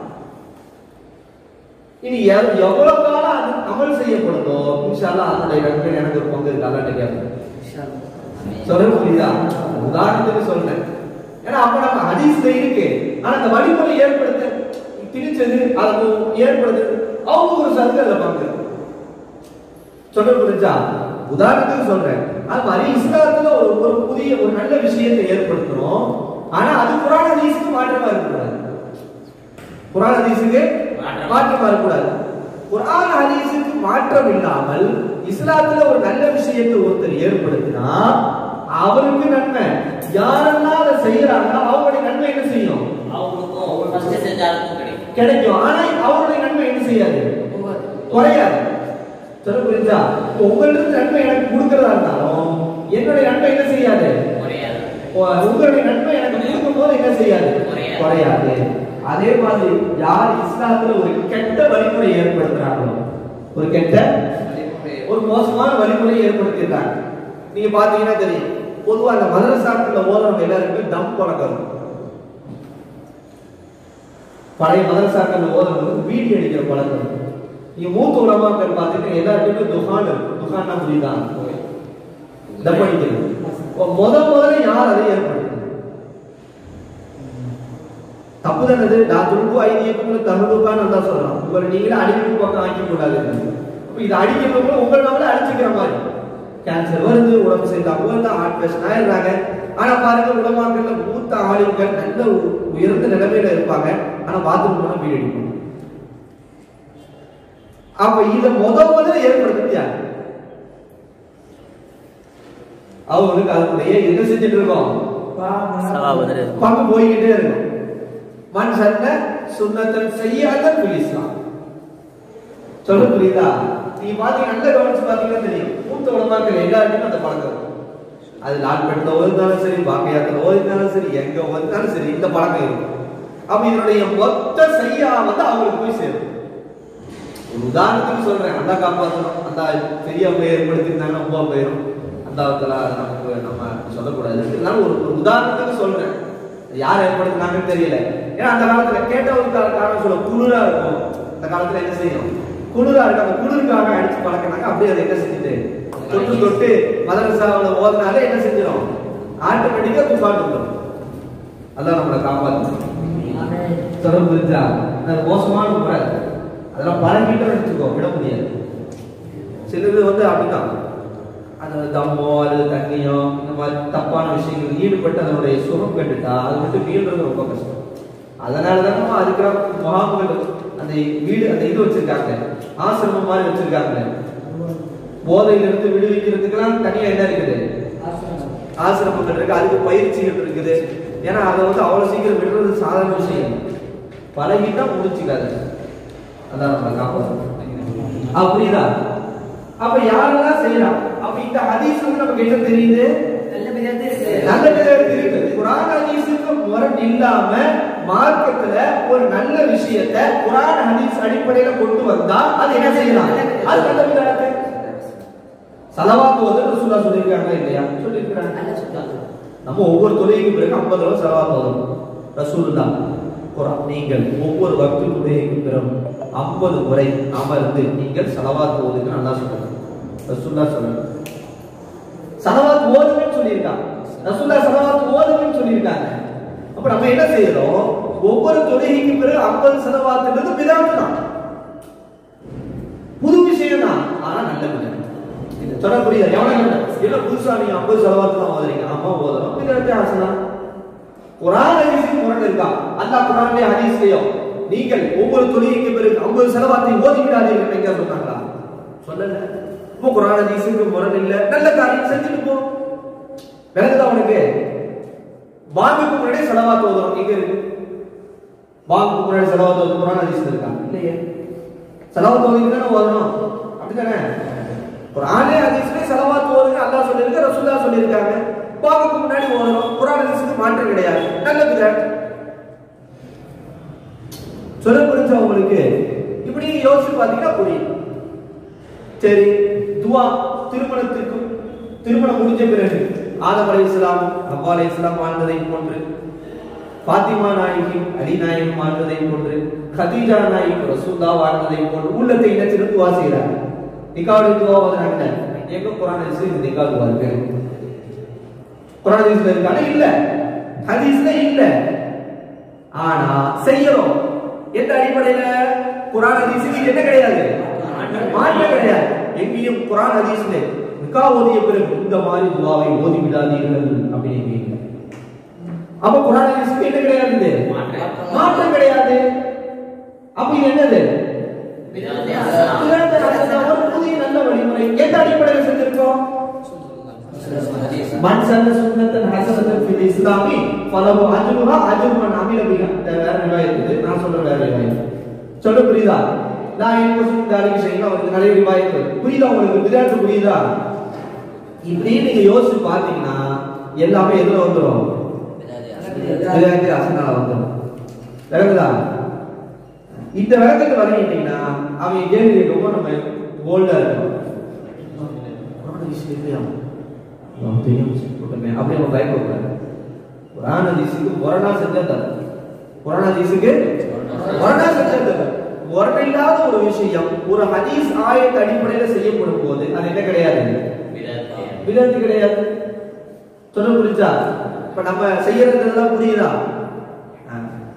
Speaker 1: இனி எவ்- எவ்வளவு காலம் அது அமல் செய்யப்படுதோ இன்ஷால்லா அதனுடைய நன்மை எனக்கு ஒரு பங்கு இருக்கு அல்லாட்ட கேட்பேன் சொல்ல புரியுதா உதாரணத்துக்கு சொல்றேன் ஏன்னா அப்ப நம்ம ஹதீஸ்ல இருக்கு ஆனா அந்த வழிமுறை ஏற்படுத்த திணிச்சது அது ஏற்படுத்துறது அவங்க ஒரு சர்க்கு அதுல பங்கு சொல்ல புரிஞ்சா உதாரணத்துக்கு சொல்றேன் அது மாதிரி இஸ்லாத்துல ஒரு ஒரு புதிய ஒரு நல்ல விஷயத்தை ஏற்படுத்துறோம் ஆனா அது குரான் ஹதீஸுக்கு மாற்றமா இருக்கக்கூடாது குரான் ஹதீஸுக்கு
Speaker 3: மாற்றம்.
Speaker 1: மாற்றமா இருக்கக்கூடாது குரான் ஹதீஸுக்கு மாற்றம் இல்லாமல் இஸ்லாத்துல ஒரு நல்ல விஷயத்தை ஒருத்தர் ஏற்படுத்தினா அவருக்கு நன்மை யாரெல்லாம் அதை செய்யறாங்களோ அவங்களுடைய நன்மை என்ன செய்யும் கிடைக்கும் ஆனா அவருடைய நன்மை என்ன செய்யாது குறையாது சொல்ல புரிஞ்சா இப்போ உங்கள்ட்ட நன்மை எனக்கு கொடுக்கறதா இருந்தாலும் என்னுடைய நன்மை என்ன செய்யாது உ- உங்களுடைய நன்மை எனக்கு கொடுக்கும் போது என்ன செய்யாது
Speaker 3: குறையாது.
Speaker 1: குறையாது அதே மாதிரி யார் இஸ்லாத்துல ஒரு கெட்ட வழிமுறை ஏற்படுத்துறாங்களோ ஒரு கெட்ட ஒரு மோசமான வழிமுறை ஏற்படுத்திடுறாங்க நீங்க பாத்தீங்கன்னா தெரியும் பொதுவா அந்த மதரசாக்கள் ஓதுறவங்க எல்லாருக்குமே தம் பழக்கம் இருக்கும் பழைய மதரசாக்கள் ஓதுறவங்களுக்கு வீடி அடிக்கிற பழக்கம் இருக்கும் நீங்க மூத்த உலமாக்கள் பார்த்தீங்கன்னா எல்லாருக்குமே துகான் இருக்கும் துகான்னா புரியுதா தம் அடிக்கிறது இப்போ முத முதல்ல யார் அதை ஏற்படுத்தினது தப்பு தானே அது நான் துருப்பு ஐதியக்குள்ள தகுதுக்கான்னு தான் சொல்றான் உங்களை நீங்களே அடிப்பு பக்கம் ஆக்கி கூடாது அப்ப இது அடிக்கிறவங்க உங்களை நம்மளே அடிச்சுக்கிற மாதிரி கேன்சர் வருது உடம்பு சரியில்லாம வருது ஹார்ட் பேஷன் ஆயிடுறாங்க ஆனா பாருங்க உலமாக்கள்ல மூத்த ஆளுங்கள் நல்ல உ- உயர்ந்த நிலைமையில இருப்பாங்க ஆனா பாத்ரூம் போனா வீடு அடிப்பாங்க அப்ப இத முத முதல்ல ஏற்படுத்துறது யார் அவங்களுக்கு அதனுடைய என்ன செஞ்சுட்டு இருக்கோம்
Speaker 3: சகாபதர்
Speaker 1: பங்கு போய்கிட்டே இருக்கும் மண் சன்ன சுண்ணத்தன் செய்யாத இஸ்லாம் சொல்ல புரியுதா நீங்க பாத்தீங்க நல்ல கவனிச்சு பாத்தீங்கன்னா தெரியும் மூத்த உலமாக்கள் எல்லாருக்குமே அந்த பழக்கம் இருக்கும் அது லால்பேட்டில் ஓதினாலும் சரி பாக்கையாத்தில் ஓதினாலும் சரி எங்க ஓதினாலும் சரி இந்த பழக்கம் இருக்கும் அப்ப இதனுடைய மொத்த செய்யா வந்து அவங்களுக்கு போய் சேரும் ஒரு உதாரணத்துக்கு சொல்றேன் அந்த காப்பாற்றணும் அந்த பெரியவங்க ஏற்படுத்தியிருந்தாங்க ரொம்ப போயிடும் அந்த காலத்துல நமக்கு நம்ம சொல்லக்கூடாது இருந்தாலும் ஒரு ஒரு உதாரணத்துக்கு சொல்றேன் யார் ஏற்படுத்தினாங்கன்னு தெரியல ஏன்னா அந்த காலத்துல கேட்ட ஒரு கா- காரணம் சொல்ல குளிரா இருக்கும் அந்த காலத்துல என்ன செய்யும் குளிரா இருக்கு அந்த குளிருக்காக அடிச்சு பழக்கினாங்க அப்படியே அதை என்ன செஞ்சுது தொட்டு தொட்டு மதரசாவில் ஓதுனாலே என்ன செஞ்சிடும் ஆட்டோமேட்டிக்கா துப்பாட்டு வந்துடும் அதான் நம்மளை காப்பாற்றணும் தொடர்பு புரிஞ்சா அது மோசமான முறை அதெல்லாம் பழகிட்டு எடுத்துக்கோ விட முடியாது சிலது வந்து அப்படிதான் அந்த தம்மோ அல்லது தண்ணியோ இந்த மாதிரி தப்பான விஷயங்கள் ஈடுபட்டு அதனுடைய சுகம் கண்டுட்டா அது மட்டும் மீள்றது ரொம்ப கஷ்டம் அதனால தான் நம்ம அதுக்கு முகாம்கள் அந்த வீடு அந்த இது வச்சிருக்காங்க ஆசிரமம் மாதிரி வச்சிருக்காங்க போதையில இருந்து விடுவிக்கிறதுக்கெல்லாம் தனியா என்ன இருக்குது ஆசிரமங்கள் இருக்கு அதுக்கு பயிற்சிகள் இருக்குது ஏன்னா அதை வந்து அவ்வளவு சீக்கிரம் விடுறது சாதாரண விஷயம் பழகிட்டா முடிச்சுக்காது அதான் நம்ம காப்பாற்றணும் அப்ப புரியுதா அப்ப யாரெல்லாம் செய்யலாம் அப்ப இந்த ஹதீஸ் வந்து நமக்கு என்ன தெரியுது
Speaker 3: நல்ல விதத்தில் இருக்கு.
Speaker 1: நல்ல விதத்தில் இருக்குது குரான் ஹதீஸுக்கு முரண் இல்லாம மார்க்கத்துல ஒரு நல்ல விஷயத்தை குரான் ஹதீஸ் அடிப்படையில கொண்டு வந்தா அது என்ன செய்யலாம் அது நல்ல விதத்தை சலவாத்து வந்து ரசூலா சொல்லியிருக்காங்களா இல்லையா சொல்லியிருக்கிறாங்க
Speaker 3: நல்ல சொல்லுவாங்க.
Speaker 1: நம்ம ஒவ்வொரு தொழுகைக்கு பிறகு 50 தடவை செலவாக வரும் ரசூலுல்லா குரான் நீங்கள் ஒவ்வொரு வக்து தொழுகைக்கு பிறகு 50 முறை அமர்ந்து நீங்கள் செலவாத்து ஓதுங்க நல்லா சொல்லுங்க ரசூல்லா சொல்லுங்க செலவாத்து ஓதுங்கன்னு சொல்லியிருக்காங்க ரசூல்லா செலவாத்து ஓதுங்கன்னு சொல்லியிருக்காங்க அப்ப நம்ம என்ன செய்யறோம் ஒவ்வொரு தொழுகைக்கு பிறகு 50 செலவாத்துன்றது பிதாத்து தான் புது விஷயம் தான் ஆனா நல்ல விதம் இது சொல்ல புரியுது எவ்வளவு இல்ல புதுசா நீங்க ஐம்பது செலவாத்து தான் ஓதுறீங்க ஆமா ஓதுறோம் இது வித்தியாசம் தான் குரான் ஹதீஸுக்கு முரண் இருக்கா அல்லாஹ் குரான்லயே ஹதீஸ்லயோ நீங்கள் ஒவ்வொரு தொழுகைக்கு பிறகு ஐம்பது செலவாத்தை ஓதி விடாதீர்கள் எங்க சொன்னாங்களா சொல்லல இப்போ குரான் ஹதீஸுக்கு முரண் இல்ல நல்ல காரியம் செஞ்சுட்டு போ விளங்குதா உனக்கு பாங்குக்கு முன்னாடி செலவாத்து ஓதுறோம் எங்க இருக்கு பாங்குக்கு முன்னாடி செலவாத்து ஓதுறோம் குரான் ஹதீஸ்ல இருக்கா இல்லையே செலவாத்து ஓதிட்டு தானே ஓதணும் அப்படிதானே குரானே ஹதீஸ்லயே செலவாத்து ஓதுங்க அல்லாஹ் சொல்லியிருக்க ரசூல்லா சொல்லியிருக்காங்க பாங்குக்கு முன்னாடி ஓதணும் குரான் ஹதீஸுக்கு மாற்றம் கிடையாது நல்லது தான் சொல்ல புரிஞ்சா உங்களுக்கு இப்படி நீங்க யோசிச்சு பாத்தீங்கன்னா புரியும் சரி துவா திருமணத்திற்கு திருமணம் முடிஞ்ச பிறகு ஆதம் அலை இஸ்லாம் அப்பா அலை இஸ்லாம் வாழ்ந்ததை போன்று பாத்திமா நாயகி அலி நாயகம் வாழ்ந்ததை போன்று கதீஜா நாயகம் ரசூல்லா வாழ்ந்ததை போன்று உள்ளத்தை இணைச்சு துவா செய்யறாங்க நிக்காவுடைய துவா வந்தாங்க எங்க குரான் ஹதீஸ்ல இந்த நிக்கா துவா இருக்கு குரான் ஹதீஸ்ல இருக்கான இல்ல ஹதீஸ்ல இல்ல ஆனா செய்யறோம் எந்த அடிப்படையில குரான் ஹதீஸுக்கு என்ன கிடையாது மாற்றம் கிடையாது எங்கேயும் குரான் ஹதீஸ்ல நிக்கா ஓதிய பிறகு இந்த மாதிரி துவாவை ஓதி விடாதீர்கள் அப்படின்னு கேட்கல. அப்ப குரான் ஹதீஸுக்கு என்ன கிடையாது மாற்றம் கிடையாது அப்ப இது என்னது
Speaker 3: விதத்தில் அசலாம்.
Speaker 1: இது ஒரு புதிய நல்ல வழிமுறை எந்த அடிப்படையில் செஞ்சிருக்கோம் மன் சன்ன சுன்னத்தன் ஹசனத்தன் ஃபில் இஸ்லாமி ஃபலஹு அஜ்ருஹா அஜ்ரு மன் அமில பிஹா இந்த வேற ரிவாயத் இது நான் சொல்ற வேற ரிவாயத் சொல்ல புரியுதா நான் என்ன சொல்ல தாலிக்கு செய்யணும் அவருக்கு நிறைய ரிவாயத் புரியுதா உங்களுக்கு விளையாட்டு புரியுதா இப்படி நீங்க யோசிச்சு பாத்தீங்கன்னா எல்லாமே எதுல வந்துரும் விளையாட்டு அசனால வந்துரும் விளங்குதா இந்த விளக்கத்தை வழங்கிட்டீங்கன்னா அவன் கேள்வி கேட்கும்போது நம்ம போல்டா இருக்கணும் குரான் ஹதீஸ் இல்லையா? அவன் தெரியும் கூட்டமே அப்படி நம்ம பயப்படக்கூடாது குரான் ஹதீஸுக்கு முரணா செஞ்சா தப்பு குரான் ஹதீஸுக்கு முரணா செஞ்சா தப்பு முரணில்லாத ஒரு விஷயம் ஒரு ஹதீஸ் ஆயத்த அடிப்படையில செய்யப்படும் போது அது என்ன கிடையாது விதத்து கிடையாது சொல்ல புரிஞ்சா இப்ப நம்ம செய்யறதெல்லாம் புரியுதா ஆ.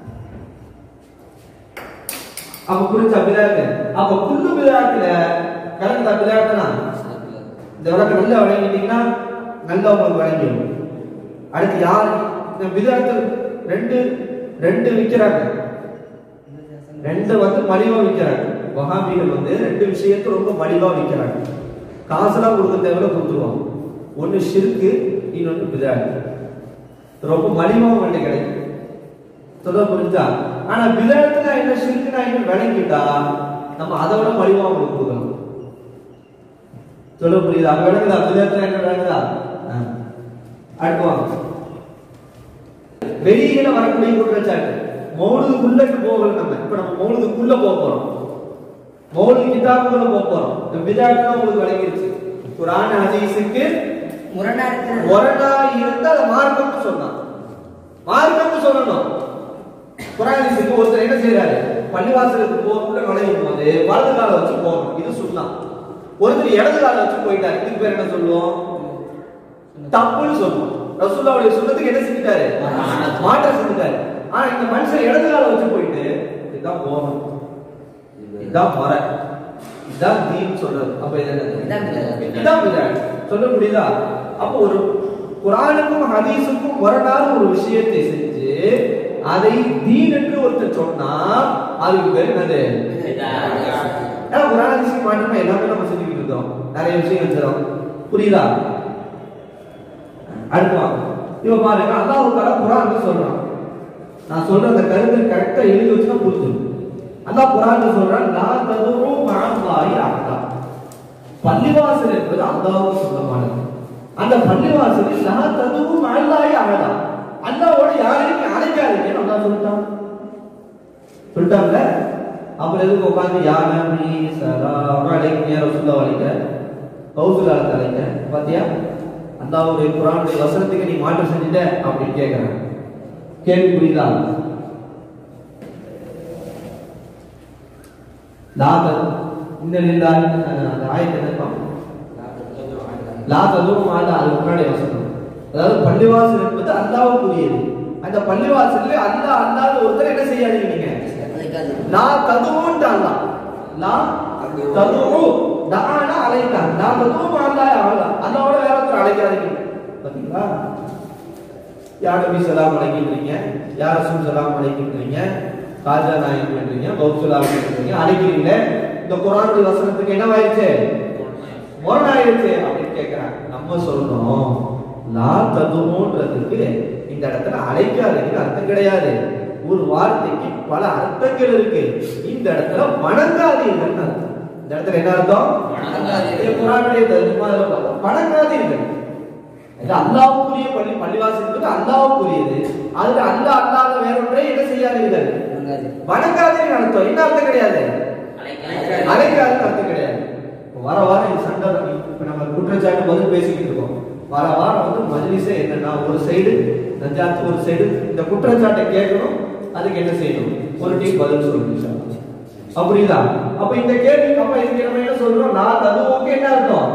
Speaker 1: அப்ப புரிஞ்சா விளையாட்டு அப்ப குள்ளு விளையாட்டுல கலந்தா விளையாட்டுனா இந்த விளக்கு நல்லா வழங்கிட்டீங்கன்னா நல்லா உங்களுக்கு வழங்கிடும் அடுத்து யார் இந்த விளையாட்டு ரெண்டு ரெண்டு விற்கிறாங்க ரெண்டு வந்து மலிவா விற்கிறாங்க வஹாபிகள் வந்து ரெண்டு விஷயத்தை ரொம்ப மலிவா விற்கிறாங்க காசுலாம் கொடுக்க தேவையில்ல கொடுத்துருவாங்க ஒண்ணு ஷிர்கு இன்னொன்னு விளையாட்டு ரொம்ப மலிவாவும் வேண்டி கிடைக்கும் சொல்ல புரிஞ்சா ஆனா விளையாட்டுனா என்ன ஷிர்குனா என்ன விளங்கிட்டா நம்ம அதை விட மலிவா உங்களுக்கு கொடுக்கணும் சொல்ல புரியுதா அது விளங்குதா விளையாட்டுனா என்ன விளங்குதா ஆ. அடுத்து வாங்க வெளியில வரக்கூடிய குற்றச்சாட்டு மௌலுதுக்குள்ள போகல நம்ம இப்ப நம்ம மௌலுதுக்குள்ள போக போறோம் மௌலுது கிதாபுக்குள்ள போக போறோம் இந்த விதாட்டு உங்களுக்கு வழங்கிருச்சு குரான் ஹதீஸுக்கு
Speaker 3: முரணா இருக்கிறது
Speaker 1: முரணா இருந்தா அதை மார்க்கம்னு சொன்னான் மார்க்கம்னு சொல்லணும் குரான் ஹதீஸுக்கு ஒருத்தர் என்ன செய்யறாரு பள்ளிவாசலுக்கு போகுள்ள நுழையும் போது வலது காலை வச்சு போகணும் இது சொல்லலாம் ஒருத்தர் இடது காலை வச்சு போயிட்டாரு இதுக்கு பேர் என்ன சொல்லுவோம் தப்புன்னு சொல்லுவோம் ரசூல்லாவுடைய சொன்னதுக்கு என்ன செஞ்சுட்டாரு மாற்றம் செஞ்சுட்டாரு ஆனா இந்த மனுஷன் இடது காலை வச்சு போயிட்டு இதுதான் போகணும் இதுதான் முறை இதுதான் தீன் சொல்றது அப்ப இது என்னது
Speaker 3: இதான் பிதாத்.
Speaker 1: இதுதான் பிதாத். சொல்ல முடியுதா அப்ப ஒரு குரானுக்கும் ஹதீஸுக்கும் முரணான ஒரு விஷயத்தை செஞ்சு அதை தீன் என்று ஒருத்தர் சொன்னா அதுக்கு பேர் என்னது ஏன்னா குரான் ஹதீஸுக்கு மாற்றமா எல்லாமே நம்ம செஞ்சுக்கிட்டு இருக்கோம் நிறைய விஷயங்கள் செய்றோம் புரியுதா அடுத்து வாங்க இப்ப பாருங்க அல்லாஹ் தஆலா குர்ஆன்ல சொல்றான் நான் சொல்ற அந்த கருத்து கரெக்டா எழுதி வச்சுனா புரிஞ்சிடும் அல்லாஹ் குர்ஆன்ல சொல்றான் லா ததுரு மஅல்லாஹி அஹதா பள்ளிவாசல் என்பது அல்லாஹ்வுக்கு சொந்தமானது அந்த பள்ளிவாசலில் லா ததுரு மஅல்லாஹி அஹதா அல்லாஹ்வோட யாரையும் அழைக்காதீங்கன்னு அல்லாஹ் சொல்லிட்டான் சொல்லிட்டாங்கல்ல அப்புறம் எதுக்கு உட்காந்து யா நபி சலாம் அலைக்கும் யா ரசூலுல்லாஹ் அலைக்க கௌசுலா அலைக்க பாத்தியா அல்லாஹ்வுடைய குர்ஆனுடைய வசனத்துக்கு நீ மாற்றம் செஞ்சுட்ட அப்படின்னு கேக்குறாங்க கேள்வி புரியுதா லாபத் இன்னலில்லாஹி அந்த ஆயத்தை என்ன லா ததும் மாதா அது முன்னாடி வசனம் அதாவது பள்ளிவாசல் என்பது அல்லாஹ்வுக்குரியது அந்த பள்ளிவாசல்ல அல்லாஹ் அல்லாத ஒருத்தர் என்ன செய்யாதீங்க நீங்க
Speaker 3: அதுக்காக
Speaker 1: லா ததுவுன்ட்டு அல்லாஹ் லா ததுவு தானா அழைத்தான் லா ததுவு அல்லாஹ் அல்லாஹ் அல்லாஹ்வோட வேற ஒருத்தர் அழைக்காதீங்க பாத்தீங்களா யா நபி சலாம் அழைக்கின்றீங்க யா ரசூல் சலாம் அழைக்கின்றீங்க காஜா நாயகம் பண்றீங்க பௌசலாம் பண்றீங்க அழைக்கிறீங்க இந்த குர்ஆனுடைய வசனத்துக்கு என்னவாயிருச்சு முரணாயிருச்சு அப்படின்னு கேட்கிறாங்க நம்ம சொல்லணும் லா ததுமோன்றதுக்கு இந்த இடத்துல அழைக்காதீங்க அர்த்தம் கிடையாது ஒரு வார்த்தைக்கு பல அர்த்தங்கள் இருக்கு இந்த இடத்துல வணங்காதீர்கள் அர்த்தம் இந்த இடத்துல என்ன அர்த்தம்
Speaker 3: வணங்காதீர்கள்.
Speaker 1: இது குர்ஆனுடைய தர்ஜுமா இதுல பார்த்தோம். வணங்காதீர்கள் இது அல்லாஹ்வுக்குரிய பள்ளி பள்ளிவாசல் என்பது அல்லாஹ்வுக்குரியது அதுல அல்லாஹ் அல்லாத வேறொன்றை என்ன செய்யாதீர்கள் வணங்காதீர்கள் அர்த்தம் என்ன அர்த்தம் கிடையாது அழைக்காத அர்த்தம் கிடையாது இப்ப வர வாரம் இது சண்டை இப்ப நம்ம குற்றச்சாட்டு பதில் பேசிக்கிட்டு இருக்கோம் வர வாரம் வந்து மஜ்லிஸே என்னன்னா ஒரு சைடு நஜாத் ஒரு சைடு இந்த குற்றச்சாட்டை கேட்கணும் அதுக்கு என்ன செய்யணும் ஒரு டீம் பதில் சொல்லணும் இன்ஷா அல்லாஹ். அப்படிதா அப்ப இந்த கேள்வி அப்ப இதுக்கு நம்ம என்ன சொல்றோம் நான் அது ஓகே என்ன அர்த்தம்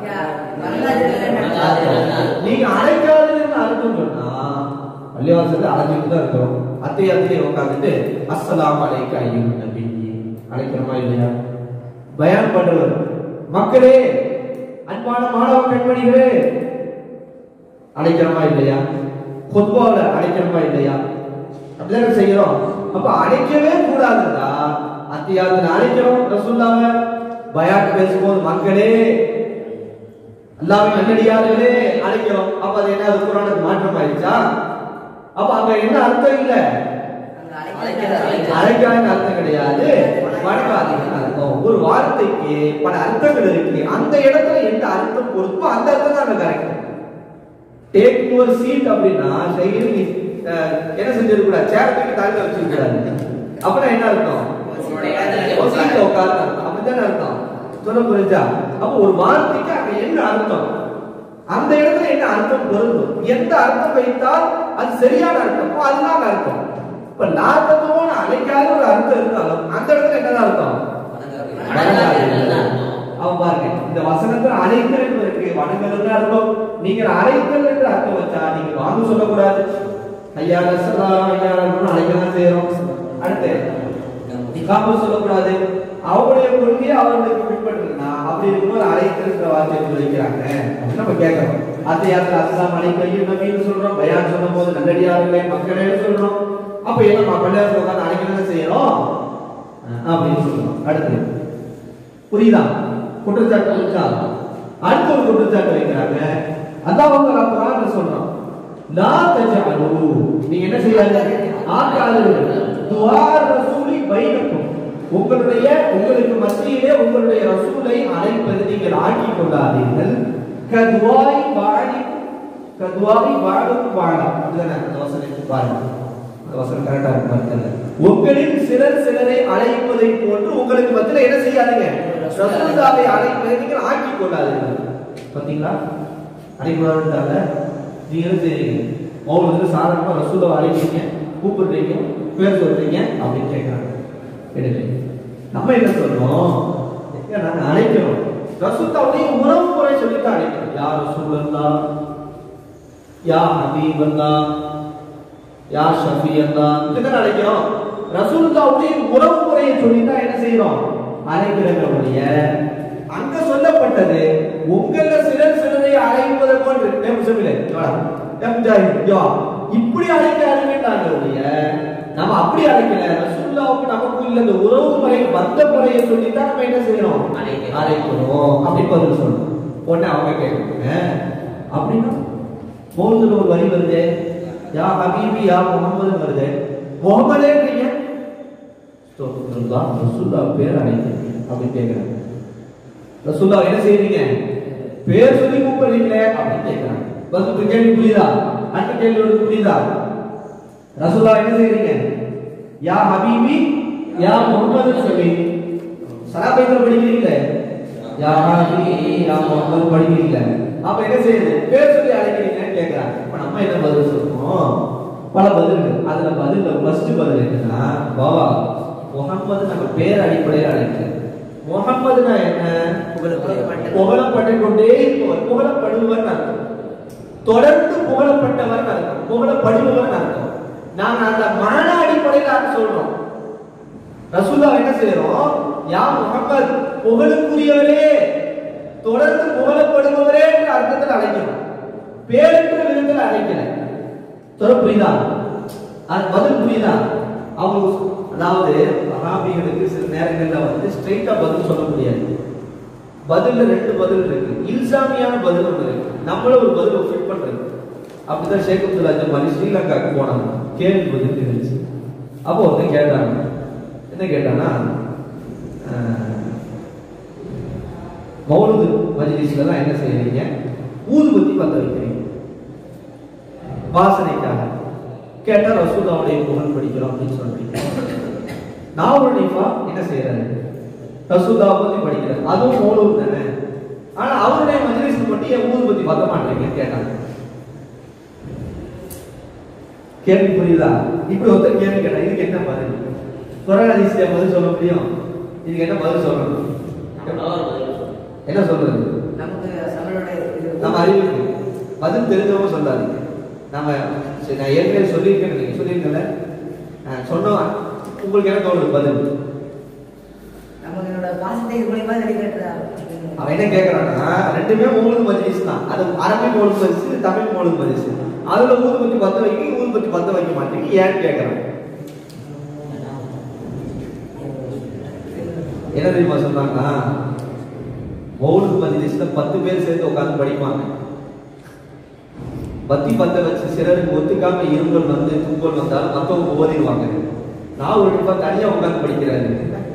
Speaker 1: நீங்க அழைக்காதுன்னு அர்த்தம் சொன்னா பள்ளிவாசல்ல அழைச்சிட்டு தான் இருக்கிறோம் அத்தை அத்தையை உட்காந்துட்டு அஸ்ஸலாமு அலைக்க ஐயும் நபி அழைக்கிறோமா இல்லையா பயான் பண்றவர் மக்களே அன்பான மாணவ கண்மணிகளே அழைக்கிறோமா இல்லையா கொத்பாவில அழைக்கிறோமா இல்லையா அப்படிதானே செய்யறோம் அப்ப அழைக்கவே கூடாதுன்னா அத்தியாவதுல அழைக்கிறோம் ரசூல்லாவை பயான் பேசும்போது மக்களே அல்லாவின் நல்லடியார்களே அழைக்கிறோம் அப்ப அது என்ன அது குரானுக்கு மாற்றம் ஆயிடுச்சா அப்ப அங்க என்ன அர்த்தம் இல்ல அழைக்காத அர்த்தம் கிடையாது வணங்காதீங்கன்னு அர்த்தம் ஒரு வார்த்தைக்கு பல அர்த்தங்கள் இருக்கு அந்த இடத்துல எந்த அர்த்தம் பொறுப்போ அந்த அர்த்தம் தான் அங்க கரெக்ட் டேக் யுவர் சீட் அப்படின்னா சைடு நீ அஹ், என்ன செஞ்சிருக்கூடாது சேர் தூக்கி தாழ்த்த வச்சிருக்கூடாது அப்புறம் என்ன அர்த்தம் ஒரு சீட்ல உட்கார்ந்து அர்த்தம் அப்படித்தானே அர்த்தம் சொல்ல புரிஞ்சா அப்ப ஒரு வார்த்தைக்கு அங்க என்ன அர்த்தம் அந்த இடத்துல என்ன அர்த்தம் பொருந்தும் எந்த அர்த்தம் வைத்தால் அது சரியான அர்த்தமோ அதுதான் அர்த்தம் இப்ப நாட்டத்தோட அழைக்காத ஒரு அர்த்தம் இருந்தாலும் அந்த இடத்துல என்னதான் அர்த்தம் அவன் பாருங்க இந்த வசனத்துல அழைத்தல் என்று இருக்கு வணங்கல் அர்த்தம் நீங்க அழைத்தல் என்று அர்த்தம் வச்சா நீங்க வாங்க சொல்லக்கூடாது ஐயா ரசலாம் ஐயா ரசலாம் அழைக்கலாம் செய்யறோம் அடுத்து நிகாம சொல்லக்கூடாது அவங்களுடைய கொள்கையை அவர்களுக்கு பின்பற்றுனா அப்படி இருக்கும்போது அழைத்திருக்கிற வார்த்தையை சொல்லிக்கிறாங்க அப்படின்னு நம்ம கேட்கறோம் அத்தையாத்துல அஸ்லாம் அழைக்கையும் நபின்னு சொல்றோம் பயான் சொல்லும் போது நல்லடியார்களே மக்களே சொல்றோம் அப்ப என்ன மக்கள் உட்காந்து அழைக்கணும் செய்யறோம் அஹ் அப்படின்னு சொல்றோம் அடுத்து புரியுதா குற்றச்சாட்டு புரிஞ்சா அடுத்த ஒரு குற்றச்சாட்டு வைக்கிறாங்க அல்லாஹ் வந்து குரான்ல சொல்றான் லா தஜஅலு நீங்க என்ன செய்யாதீங்க ஆக்காதீர்கள் துஆ ரசூலி பைனக்கும் உங்களுடைய உங்களுக்கு மத்தியிலே உங்களுடைய ரசூலை அழைப்பது நீங்கள் ஆக்கிக் கொள்ளாதீர்கள் கதுவாய் பாடி கதுவாவி வாழும் வாழலாம் இதுதானே அந்த வசனத்தை பாருங்க அந்த வசனம் கரெக்டா இருக்கு பாருங்க உங்களில் சிலர் சிலரை அழைப்பதை போன்று உங்களுக்கு மத்தியில என்ன செய்யாதீங்க ரசூலுல்லாவை அழைப்பதை நீங்கள் ஆக்கிக் கொள்ளாதீங்க பாத்தீங்களா அழைக்கூடாதுன்றால நீங்க என்ன செய்றீங்க உங்களுக்கு சாதாரணமா ரசூலாவை அழைக்கிறீங்க கூப்பிடுறீங்க பேர் சொல்றீங்க அப்படின்னு கேட்கறாங்க எடுங்க நம்ம என்ன சொல்றோம் எங்க நாங்க அழைக்கிறோம் ரசூலுல்லாவுடைய உறவு முறை சொல்லிட்டு அழைக்கிறோம் யா ரசூலுல்லா யா ஹபீபல்லா யா ஷஃபியல்லா இதுதான் அழைக்கிறோம் ரசூலுல்லாவுடைய உறவு முறையை சொல்லி தான் என்ன செய்யறோம் அழைக்கிறவங்களுடைய அங்க சொல்லப்பட்டது உங்கள சிலர் சிலரை அழைப்பது போன்று ஏ முசமிலே எம் ஜாஹித் யா இப்படி அழைக்க அழைக்கின்றாங்க ஒழிய நம்ம அப்படி அழைக்கல ரசூலுல்லாவுக்கு நமக்கு உள்ள இந்த உறவு முறை பந்த முறையை சொல்லி தான் நம்ம என்ன செய்யறோம்
Speaker 3: அழைக்கிறோம்.
Speaker 1: அழைக்கிறோம் அப்படி பதில் சொல்லணும் உடனே அவங்க கேட்குறாங்க அப்படின்னா மௌனத்துல ஒரு வரி வருது யா ஹபீபி யா முகமது வருது முகமதேன்றீங்க ஸ்தோத்திரம்தான் ரசூல்லா பேர் அழைக்கிறீங்க அப்படின்னு கேட்குறாங்க ரசூல்லா என்ன செய்றீங்க பேர் சொல்லி கூப்பிடுறீங்களே அப்படின்னு கேட்குறாங்க பஸ் கேள்வி புரியுதா அடுத்த கேள்வி உங்களுக்கு புரியுதா ரசூல்லா என்ன செய்றீங்க யா ஹபீபி யா முகமது சொல்லி சலாபைத்துல படிக்கிறீங்களே யா ஹபீபி யா முகமது படிக்கிறீங்களே அப்ப என்ன செய்யுது பேர் சொல்லி அழைக்கிறீங்கன்னு கேட்கறாங்க இப்ப நம்ம என்ன பதில் சொல்றோம் பல பதில்கள் அதுல பதில்ல ஃபர்ஸ்ட் பதில் என்னன்னா பாபா முகம்மது நம்ம பேர் அடிப்படையில் அழைக்கிறது முகம்மதுனா என்ன
Speaker 3: புகழப்பட்ட-
Speaker 1: புகழப்பட்டு கொண்டே இருப்பவர் புகழப்படுபவர் அர்த்தம் தொடர்ந்து புகழப்பட்டவர் அர்த்தம் புகழப்படுபவர் அர்த்தம் நாங்க அந்த மான அடிப்படையில் அதை சொல்றோம் ரசூல்லா என்ன செய்யறோம் யா முகமது புகழுக்குரியவரே தொடர்ந்து புகழப்படுபவரே என்ற அர்த்தத்தில் அழைக்கிறோம் பேரென்ற விதத்தில் அழைக்கல சொல்ல புரியுதா அது பதில் புரியுதா அவங்க அதாவது அராபிகளுக்கு சில நேரங்கள்ல வந்து ஸ்ட்ரைட்டா பதில் சொல்ல முடியாது பதில்ல ரெண்டு பதில் இருக்கு இல்சாமியான பதில் ஒன்று இருக்கு நம்மள ஒரு பதில் ஃபிட் பண்றது அப்படிதான் ஷேக் அப்துல்லா ஜமாலி ஸ்ரீலங்காவுக்கு போனாங்க கேள்வி பதில் இருந்துச்சு அப்போ ஒருத்தன் கேட்டாங்க என்ன கேட்டானா அஹ், மௌலுது மஜ்லிஸ்ல எல்லாம் என்ன செய்யறீங்க ஊதுபத்தி பத்த வைக்கிறீங்க வாசனைக்காக கேட்டா ரசூலாவுடைய புகழ் படிக்கிறோம் அப்படின்னு சொல்றீங்க நாவல் நீஃபா என்ன செய்யறாரு ரசூலா பத்தி படிக்கிறார் அதுவும் மௌலூத் தானே ஆனா அவருடைய மஜ்லிஸ் மட்டும் ஏன் ஊதுபத்தி பத்த மாட்டீங்கன்னு கேட்டாங்க கேள்வி புரியுதா இப்படி ஒருத்தர் கேள்வி கேட்டா இதுக்கு என்ன பதில் குரான் ஹதீஸ்ல பதில் சொல்ல முடியும் இதுக்கு என்ன பதில் சொல்லணும் என்ன சொல்றது
Speaker 3: நமக்கு நம்மளுடைய இது-
Speaker 1: நம்ம அறிவுக்கு பதில் தெரிஞ்சவங்க சொல்லாதீங்க நம்ம சரி, நான் ஏற்கனவே சொல்லியிருக்கேன் நீங்க சொல்லியிருக்கல சொன்னோம் உங்களுக்கு என்ன தோணுது பதில்
Speaker 3: நமக்கு என்னோட பாசத்தை மூலியமா வெளிக்காட்டுதா
Speaker 1: அவன் என்ன கேட்கறான்னா ரெண்டுமே மூணு மஜ்லிஸ் தான் அது அரபி மூணு மஜ்லிஸ் தமிழ் மூணு மஜ்லிஸ் அதுல ஊதுபத்தி பத்த வைக்க ஊதுபத்தி பத்த வைக்க மாட்டேங்க ஏன்னு கேட்கறான் என்ன தெரியுமா சொன்னாங்க மௌலுத் மஜ்லிஸ்ல பத்து பேர் சேர்ந்து உட்கார்ந்து படிப்பாங்க பத்தி பத்த வச்சு சிலருக்கு ஒத்துக்காம இருமல் வந்து தும்பல் வந்தாலும் மத்தவங்க ஓதிடுவாங்க நான் ஒரு நிமிஷம் தனியா உட்கார்ந்து படிக்கிறாரு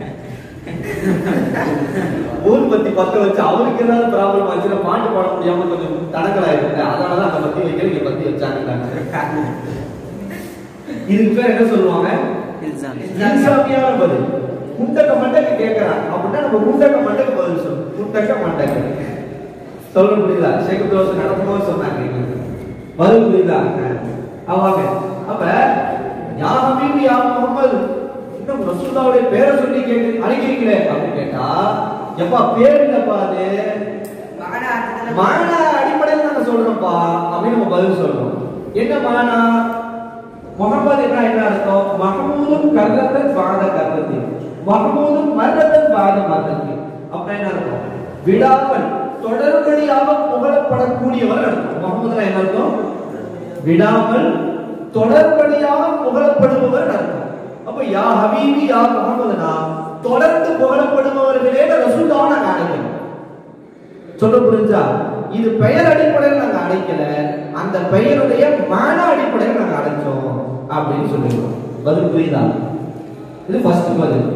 Speaker 1: ஊர் பத்தி பத்த வச்சு அவருக்கு ஏதாவது ப்ராப்ளம் ஆச்சுன்னா பாட்டு பாட முடியாம கொஞ்சம் தடங்கலாயிருக்கு அதனாலதான் அந்த பத்தி வைக்கிற இங்க பத்தி வச்சாங்க இதுக்கு பேர் என்ன சொல்லுவாங்க இன்சாமியான பதில் முண்டக்க மண்டக்க கேட்கறான் அப்படின்னா நம்ம முண்டக்க மண்டக்க பதில் சொல்லணும் முண்டக்க மண்டக்க சொல்ல புரியுதா சேகப் தோசை நடத்தும்போது சொன்னாங்க எங்களுக்கு. பதில் புரியுதா அவங்க அப்ப யா ஹபீபி யா முகமது இன்னும் ரசூலுல்லாவுடைய பேரை சொல்லி கேட்டு அழைக்கிறீங்களே அப்படின்னு கேட்டா எப்பா பேர் இல்லப்பா அது
Speaker 3: மகன அர்த்தத்துல
Speaker 1: மானா அடிப்படையில் நாங்க சொல்றோம்ப்பா அப்படின்னு நம்ம பதில் சொல்றோம் என்ன மானா முகமது என்ன என்ன அர்த்தம் மஹமூதும் கர்ரத்தன் பாத கர்ரத்தி மஹமூதும் மர்ரத்தன் பாத மர்ரத்தி அப்ப என்ன அர்த்தம் விடாமல் தொடர்படியாக புகழப்படக்கூடியவர் அர்த்தம் முகமதுனா என்ன அர்த்தம் விடாமல் தொடர்படியாக புகழப்படுபவர் அர்த்தம் அப்ப யா ஹபீபி யா முகமதுனா தொடர்ந்து புகழப்படுபவர்களே ரசூல்லாவை நாங்க அழைக்கிறோம் சொல்ல புரிஞ்சா இது பெயர் அடிப்படையில் நாங்க அழைக்கல அந்த பெயருடைய மான அடிப்படையில் நாங்க அழைச்சோம் அப்படின்னு சொல்லிருக்கோம் பதில் புரியுதா இது ஃபர்ஸ்ட் பதில்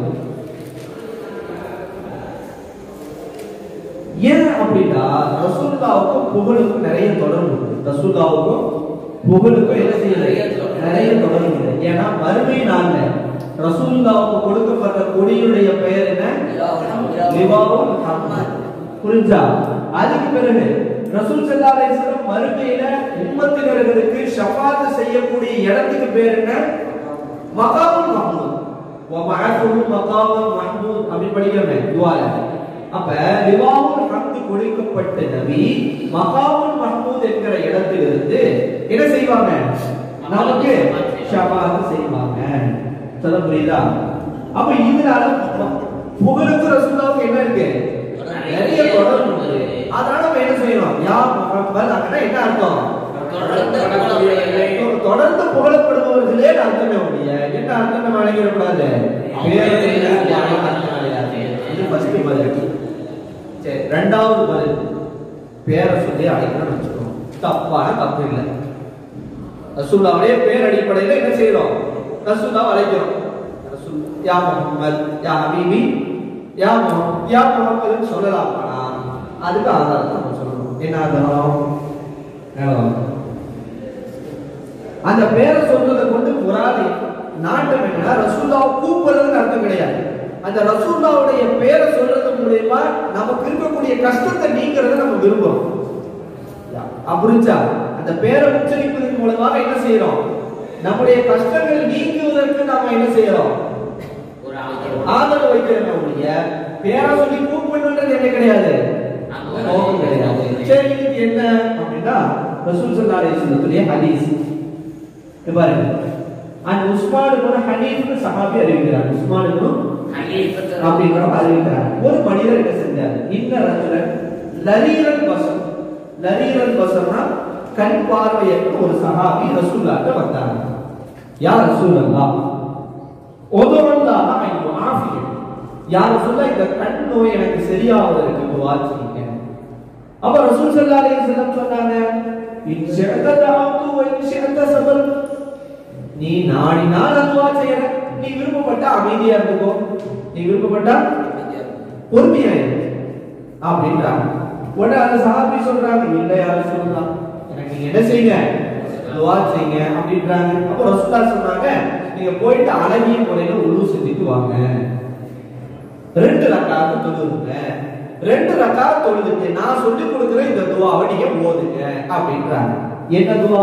Speaker 1: ஏன் அப்படின்னா ரசூலுல்லாவுக்கும் புகழுக்கும் நிறைய தொடர்பு இருக்கு ரசூல்லாவுக்கும் புகழுக்கும் என்ன செய்யல நிறைய தொடர்பு இல்லை ஏன்னா மறுமை நாள்ல ரசூல்லாவுக்கு கொடுக்கப்பட்ட கொடியுடைய பெயர் என்ன லிவாவுல் ஹம்த். புரிஞ்சா அதுக்கு பிறகு ரசூல் ஸல்லல்லாஹு அலைஹி வஸல்லம் மறுமையில உம்மத்தினர்களுக்கு ஷஃபாத் செய்யக்கூடிய இடத்துக்கு பேர் என்ன மகாமுல் மஹ்மூத் வபஅதுஹு மகாமுல் மஹ்மூத் அப்படி படிக்கிறோமே துஆல அப்ப லிவாவுல் ஹம்த் கொடுக்கப்பட்ட நபி மகாமுல் மஹ்மூத் என்கிற இடத்திலிருந்து என்ன செய்வாங்க நமக்கு ஷஃபாத் செய்வாங்க சொல்ல புரியுதா அப்ப இதனால புகழுக்கு ரசூலுல்லாவுக்கு என்ன இருக்கு நிறைய தொடர்பு உண்டு அதனால நம்ம என்ன செய்யணும் யா முகம்மது அப்படின்னா என்ன அர்த்தம் தொடர்ந்து புகழப்படுபவர்களே அர்த்தமே முடிய என்ன அர்த்தம் நம்ம வழங்கிடக்கூடாது இது ஃபர்ஸ்ட் பதில் சரி ரெண்டாவது பதில் பேரை சொல்லி அழைக்கணும்னு வச்சுக்கோம் தப்பான தப்பு இல்லை ரசூல்லாவுடைய பேர் அடிப்படையில் என்ன செய்யறோம் ரசூல்லாவை அழைக்கிறோம் ரசூல் யா முகம்மது யா ஹபீபி யா முகம்மது யா முகம்மதுன்னு சொல்லலாம் ஆனா அதுக்கு ஆதாரம் நம்ம சொல்லணும் என்ன ஆதாரம் ஆதாரம். அந்த பேரை சொல்றதை கொண்டு முராதி நாட்டம் என்னன்னா ரசூல்லாவை கூப்பிடுறதுன்னு அர்த்தம் கிடையாது அந்த ரசூல்லாவுடைய பேரை சொல்றது மூலியமா நமக்கு இருக்கக்கூடிய கஷ்டத்தை நீங்கிறத நம்ம விரும்புறோம் அப்படிச்சா அந்த பேரை உச்சரிப்பதன் மூலமாக என்ன செய்யறோம் நம்முடைய கஷ்டங்கள் நீங்குவதற்கு நாம என்ன செய்யறோம் ஆதரவு வைக்கிறோம் ஒழிய பேரை சொல்லி கூப்பிடணுன்றது என்ன கிடையாது நோக்கம் கிடையாது சரி இதுக்கு என்ன அப்படின்னா ரசூல் ஸல்லல்லாஹு அலைஹி வஸல்லத்துடைய ஹதீஸ் இது பாருங்க அந்த உஸ்மான் இப்னு ஹனீஃப்னு சஹாபி அறிவிக்கிறார் உஸ்மான் இப்னு அப்படிங்கிற அறிவிக்கிறார் ஒரு மனிதர் என்ன செஞ்சார் இந்த ரஜுலன் லரீரல் பசம் லரீரல் பசம்னா கண் பார்வையற்ற ஒரு சஹாபி ரசூல்லாட்ட வந்தாங்க யார் ரசூலல்லாஹ் ஒதுவல்லாஹ ஐயோ ஆஃபிய யார் சொல்ல இந்த கண் நோய் எனக்கு சரியாவதற்கு துவா செய்யுங்க அப்ப ரசூல் ஸல்லல்லாஹு அலைஹி வஸல்லம் சொன்னாங்க இன் ஷஅத தஅத்து வ இன் ஷஅத சபர் நீ நாடினால் துவா செய்யற நீ விருப்பப்பட்டா அமைதியா இருந்துக்கோ நீ விருப்பப்பட்டா பொறுமையா இரு அப்படின்றாங்க உடனே அந்த சஹாபி சொல்றாங்க இல்ல யாரும் சொல்லலாம் எனக்கு நீங்க என்ன செய்யுங்க துவா செய்யுங்க அப்படின்றாங்க அப்ப ரசூலா சொன்னாங்க நீங்க போயிட்டு அழகிய முறையில உழு செஞ்சுட்டு வாங்க ரெண்டு ரக்காத்து தொழுதுங்க ரெண்டு ரக்கா தொழுதுட்டு நான் சொல்லி கொடுக்குற இந்த துவாவை நீங்க ஓதுங்க அப்படின்றாங்க என்ன துவா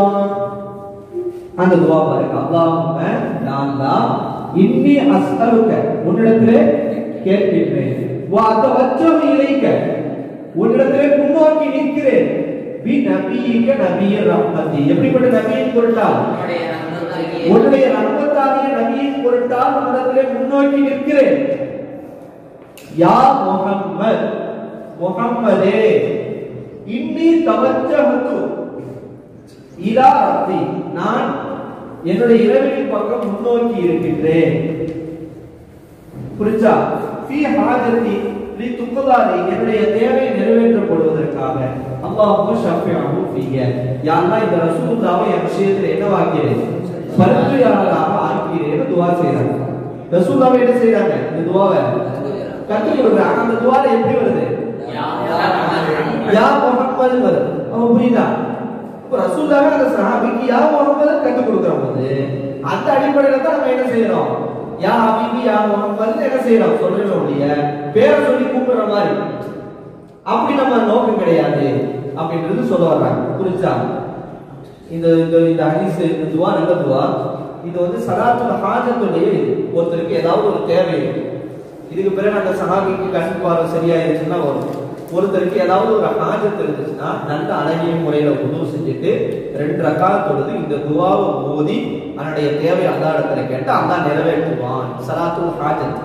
Speaker 1: அந்த துவா பாருங்க அல்லாஹும்ம யா அல்லாஹ் இன்னி அஸ்அலுக உன்னிடத்திலே கேட்கின்றேன் வா தவஜ்ஜஹு இலைக்க உன்னிடத்திலே முன்னோக்கி நிற்கிறேன் பி நபியிக்க நபிய ரஹ்மதி எப்படிப்பட்ட நபியின் பொருட்டால் உன்னுடைய ரஹ்மத்தாகிய நபியின் பொருட்டால் உன்னிடத்திலே முன்னோக்கி நிற்கிறேன் யா முஹம்மத் முஹம்மதே இன்னி தவஜ்ஜஹது இலா ரப்பி நான் என்னுடைய இறைவனின் பக்கம் முன்னோக்கி இருக்கின்றேன் புரிஞ்சா ஃபீ ஹாஜத்தி லி துக்கதாரி என்னுடைய தேவை நிறைவேற்றப்படுவதற்காக அல்லாஹ்வு ஷஃபியஹு ஃபிய யா அல்லாஹ் இந்த ரசூலுல்லாஹ்வை என் விஷயத்தில் என்ன வாக்கிறேன் பரிந்துரையாளராக ஆக்கிறேன்னு துவா செய்றாங்க ரசூலுல்லாஹ் என்ன செய்றாங்க இந்த துவாவை கற்றுக் கொடுக்குறாங்க அந்த துவால எப்படி வருது யா முஹம்மது வருது அப்ப புரியுதா இப்ப ரசூல்லாவே அந்த சஹாபிக்கு யா முஹம்மது கற்றுக் கொடுக்குற போது அந்த அடிப்படையில தான் நம்ம என்ன செய்யறோம் யா ஹபீபி யா முஹம்மது என்ன செய்யறோம் சொல்றோம் ஒழிய பேரை சொல்லி கூப்பிடுற மாதிரி அப்படி நம்ம நோக்கம் கிடையாது அப்படின்றது சொல்ல வர்றாங்க புரிஞ்சா இந்த இந்த இந்த ஹதீஸ் இந்த துவா நல்ல துவா இது வந்து சலாத்துல ஹாஜத்துடைய இது ஒருத்தருக்கு ஏதாவது ஒரு தேவை இருக்கு இதுக்கு பிறகு அந்த சஹாபிக்கு கண் பார்வை சரியாயிருச்சுன்னா வரும் ஒருத்தருக்கு ஏதாவது ஒரு ஹாஜத் இருந்துச்சுன்னா நல்ல அழகிய முறையில உதவு செஞ்சுட்டு ரெண்டு ரக்கா தொழுது இந்த துவாவை ஓதி அதனுடைய தேவை அல்லா இடத்துல கேட்டு அல்லா நிறைவேற்றுவான் சலாத்துல் ஹாஜத்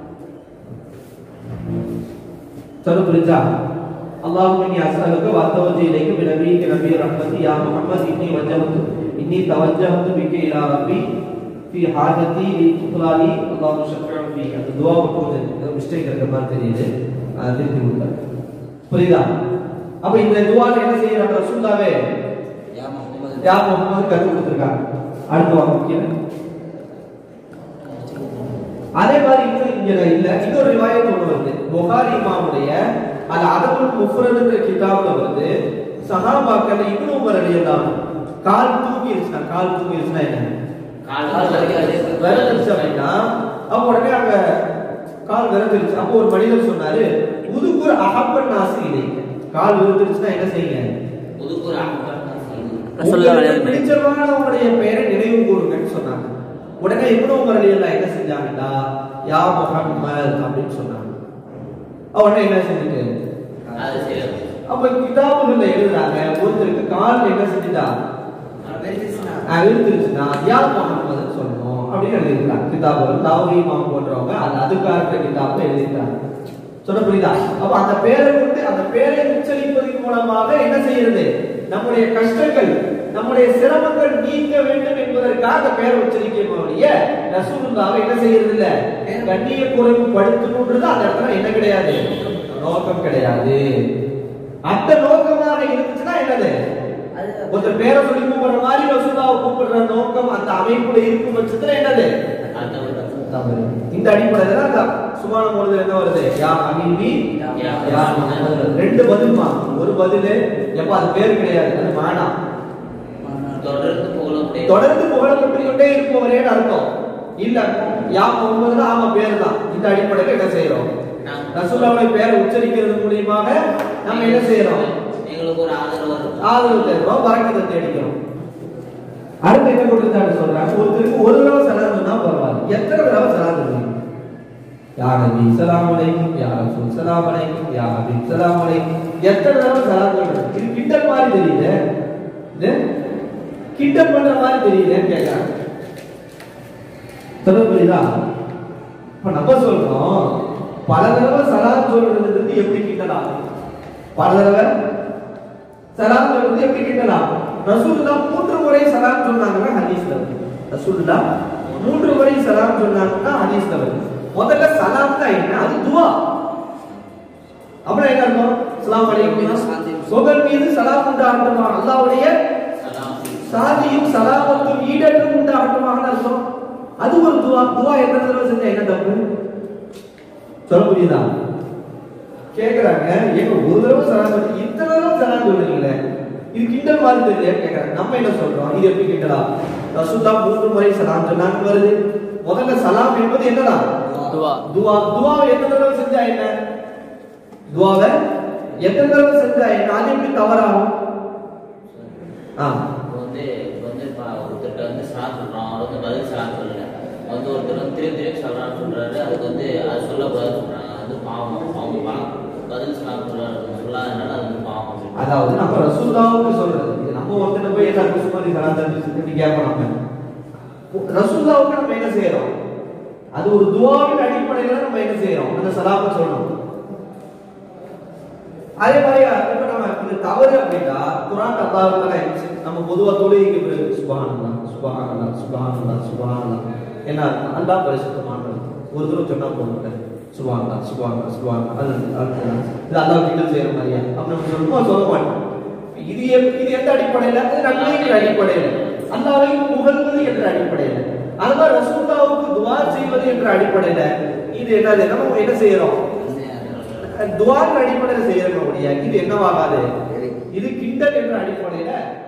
Speaker 1: சொல்லு புரிஞ்சா اللهم اني اسالك واتوجه اليك بنبيك نبي رحمتي يا محمد اني وجهت اني توجهت بك الى ربي في حاجتي لتقضى لي اللهم شفع في அந்த துவா போது மிஸ்டேக் இருக்க மாதிரி தெரியுது அதை திருப்பி கொடுத்தாரு புரியுதா அப்ப இந்த துவால என்ன செய்யறாங்க ரசூல்லாவே யா முகமது கத்து கொடுத்துருக்காங்க அடுத்து வாங்க முக்கியம் அதே மாதிரி இன்னும் இங்க இல்ல இன்னொரு ரிவாயத் ஒண்ணு வருது புகாரி இமாமுடைய அது அதபுல் முஃபரதுங்கிற கிதாப்ல வருது சஹாபாக்கள் இப்னு உமர் ரலியல்லாஹு கால் தூக்கிருச்சுனா கால் தூக்கிருச்சுனா என்ன
Speaker 3: கால் வலிக்காது.
Speaker 1: விரந்துருச்சு அப்படின்னா அப்ப உடனே அங்க கால் விரந்துருச்சு அப்போ ஒரு மனிதர் சொன்னாரு உதுக்குர் அகப்பன் நாசி இதை கால் விருந்துருச்சுன்னா என்ன செய்யுங்க
Speaker 3: புதுக்கூர் அகப்பன் செய்து.
Speaker 2: ரசூலுல்லாஹி அலைஹி
Speaker 1: உங்களுக்கு
Speaker 2: வஸல்லம்.
Speaker 1: பிடிச்சமான உங்களுடைய பெயரை நினைவு கூறுங்கன்னு சொன்னாங்க உடனே இப்னு உமர் ரலியல்லாஹு என்ன செஞ்சாங்கன்னா யா முஹம்மத் அப்படின்னு சொன்னாங்க உடனே என்ன செஞ்சுட்டு
Speaker 3: அது செய்யறது.
Speaker 1: அப்ப கிதாபுகள்ல எழுதுறாங்க ஒருத்தருக்கு கால் என்ன செஞ்சுட்டா எழுத்துருச்சுன்னா யா முகமதுன்னு சொல்லணும் அப்படின்னு எழுதிருக்காங்க கிதாபுகள் தாவரி இமாம் போன்றவங்க அது அதுக்காக இருக்கிற கிதாபுல எழுதிருக்காங்க சொல்ல புரியுதா அப்ப அந்த பேரை கொண்டு அந்த பேரை உச்சரிப்பதன் மூலமாக என்ன செய்யறது நம்முடைய கஷ்டங்கள் நம்முடைய சிரமங்கள் நீங்க வேண்டும் என்பதற்காக அந்த பேரை உச்சரிக்கக்கூடிய ரசூலுல்லாவை என்ன செய்யறது இல்ல கண்ணிய குறைவு படுத்தணுன்றது அந்த இடத்துல என்ன கிடையாது நோக்கம் கிடையாது அந்த நோக்கமாக இருந்துச்சுன்னா என்னது ஒருத்தர் பேரை சொல்லி கூப்பிடுற மாதிரி ரசூலாவை கூப்பிடுற நோக்கம் அந்த அமைப்புல இருக்கும் பட்சத்துல என்னது
Speaker 3: அந்த ஒரு
Speaker 1: தவறு. இந்த அடிப்படையில தான் அந்த சுமான பொழுது என்ன வருது யா ஹபீபி
Speaker 3: யா
Speaker 1: யா முஹம்மது. ரெண்டு பதில்மா ஒரு பதில் எப்ப அது பேர் கிடையாது அது மானா
Speaker 3: தொடர்ந்து புகழக்கூடிய
Speaker 1: தொடர்ந்து புகழப்பட்டு கொண்டே இருப்பவரேன்னு அர்த்தம் இல்ல யா முகமது ஆமா பேர் தான் இந்த அடிப்படையில என்ன செய்யறோம்
Speaker 3: நாம்
Speaker 1: ரசூலாவுடைய பேரை உச்சரிக்கிறது மூலியமாக நம்ம என்ன செய்யறோம்
Speaker 3: எங்களுக்கு ஒரு ஆதரவு வரும்.
Speaker 1: ஆதரவு தேடுறோம் வரக்கத்தை தேடிக்கிறோம் அடுத்து என்ன கொடுத்தாரு சொல்றாங்க ஒருத்தருக்கு ஒரு தடவை சலாம் சொன்னா பரவாயில்ல எத்தனை தடவை சலாம் சொல்றீங்க யா நபி சலாம் அலைக்கும் யா ரசூல் சலாம் அலைக்கும் யா ஹபீப் சலாம் அலைக்கும் எத்தனை தடவை சலாம் சொல்றீங்க இது கிண்டல் மாதிரி தெரியுது இது கிண்டல் பண்ற மாதிரி தெரியுதுன்னு கேட்கறாங்க சொல்ல புரியுதா இப்ப நம்ம சொல்றோம் பல தடவை சலாம் சொல்றதுன்றது எப்படி கிண்டலாம் பல தடவை சலாம் சொல்றது எப்படி கேட்கலாம் ரசூலுல்லா மூன்று முறை சலாம் சொன்னாங்கன்னா ஹதீஸ்ல வருது ரசூலுல்லா மூன்று முறை சலாம் சொன்னாங்கன்னா ஹதீஸ்ல வருது முதல்ல சலாம் தான் என்ன அது துவா அப்புறம் என்ன அர்த்தம் சலாம் அலைக்கும் சொகன் மீது சலாம் உண்டாகட்டுமா அல்லாஹ்வுடைய
Speaker 3: சலாம்
Speaker 1: சாதியும் சலாமத்தும் ஈடற்றும் உண்டாகட்டுமாக அர்த்தம் அது ஒரு துவா துவா எத்தனை தடவை செஞ்சா என்ன தப்பு சொல்ல புரியுதா கேக்குறாங்க ஏங்க ஒரு தடவை சலாம் சொல்லி இத்தனை தடவை சலாம் சொல்றீங்களே இது கிண்டல் மாதிரி தெரியல கேக்குறாங்க நம்ம என்ன சொல்றோம் இது எப்படி கிண்டலா ரசூல்லா மூன்று முறை சலாம் சொன்னாங்க வருது முதல்ல சலாம் என்பது என்னடா
Speaker 2: துவா.
Speaker 1: துவா துவாவை எத்தனை தடவை செஞ்சா என்ன துவாவை எத்தனை தடவை செஞ்சா என்ன அது எப்படி தவறாகும் ஆ
Speaker 3: இப்போ வந்து இப்போ வந்து இப்போ ஒருத்தர்கிட்ட வந்து சலாம் சொல்றோம் அவர் வந்து பதில் சலாம் சொல்லல வந்து ஒருத்தர் வந்து திரும்பி திரும்பி சலாம் சொல்றாரு அதுக்கு வந்து அது சொல்லக்கூடாதுன்னு சொல்றாங்க அது வந்து பாவம் அவங்க பா- பதில் சலாம் சொல்றாரு சொல்லாதனால அது வந்து பாவம் அப்படின்னு.
Speaker 1: அதாவது நம்ம ரசூல்லாவுக்கு சொல்றது இது நம்ம ஒருத்தர் போய் என்ன குசுமதி சலாத்தன்னு கேட்போம் நம்ம ரசூல்லாவுக்கு நம்ம என்ன செய்யறோம் அது ஒரு துவாவின் அடிப்படையில நம்ம என்ன செய்யறோம் அந்த சலாத்தை சொல்லணும் அதே மாதிரி இப்ப நம்ம இது தவறு அப்படின்னா குரான் அல்லாஹ் நம்ம பொதுவா தொழுகைக்கு பிறகு சுபஹானல்லா சுபஹானல்லா சுபஹானல்லா சுபஹானல்லா என்ன அர்த்தம்? அல்லாஹ் பரிசுத்தமானது ஒரு தடவை சொன்னா போதும் சுபஹானல்லா சுபஹானல்லா சுபஹானல்லா அது அது இது அல்லாஹ் கிட்ட செய்யற மாதிரியா அப்ப நம்ம சொல்லுவோம் சொல்ல மாட்டோம் இது எப்- இது எந்த அடிப்படையில அது நன்மையின் அடிப்படையில அல்லாஹ்வை புகழ்வது என்ற அடிப்படையில அது மாதிரி ரசூலுல்லாவுக்கு துவா செய்வது என்ற அடிப்படையில இது என்னது நம்ம என்ன செய்யறோம் துவான் அடிப்படையில் செய்யறோம் இது என்னவாகாது இது கிண்டல் என்ற அடிப்படையில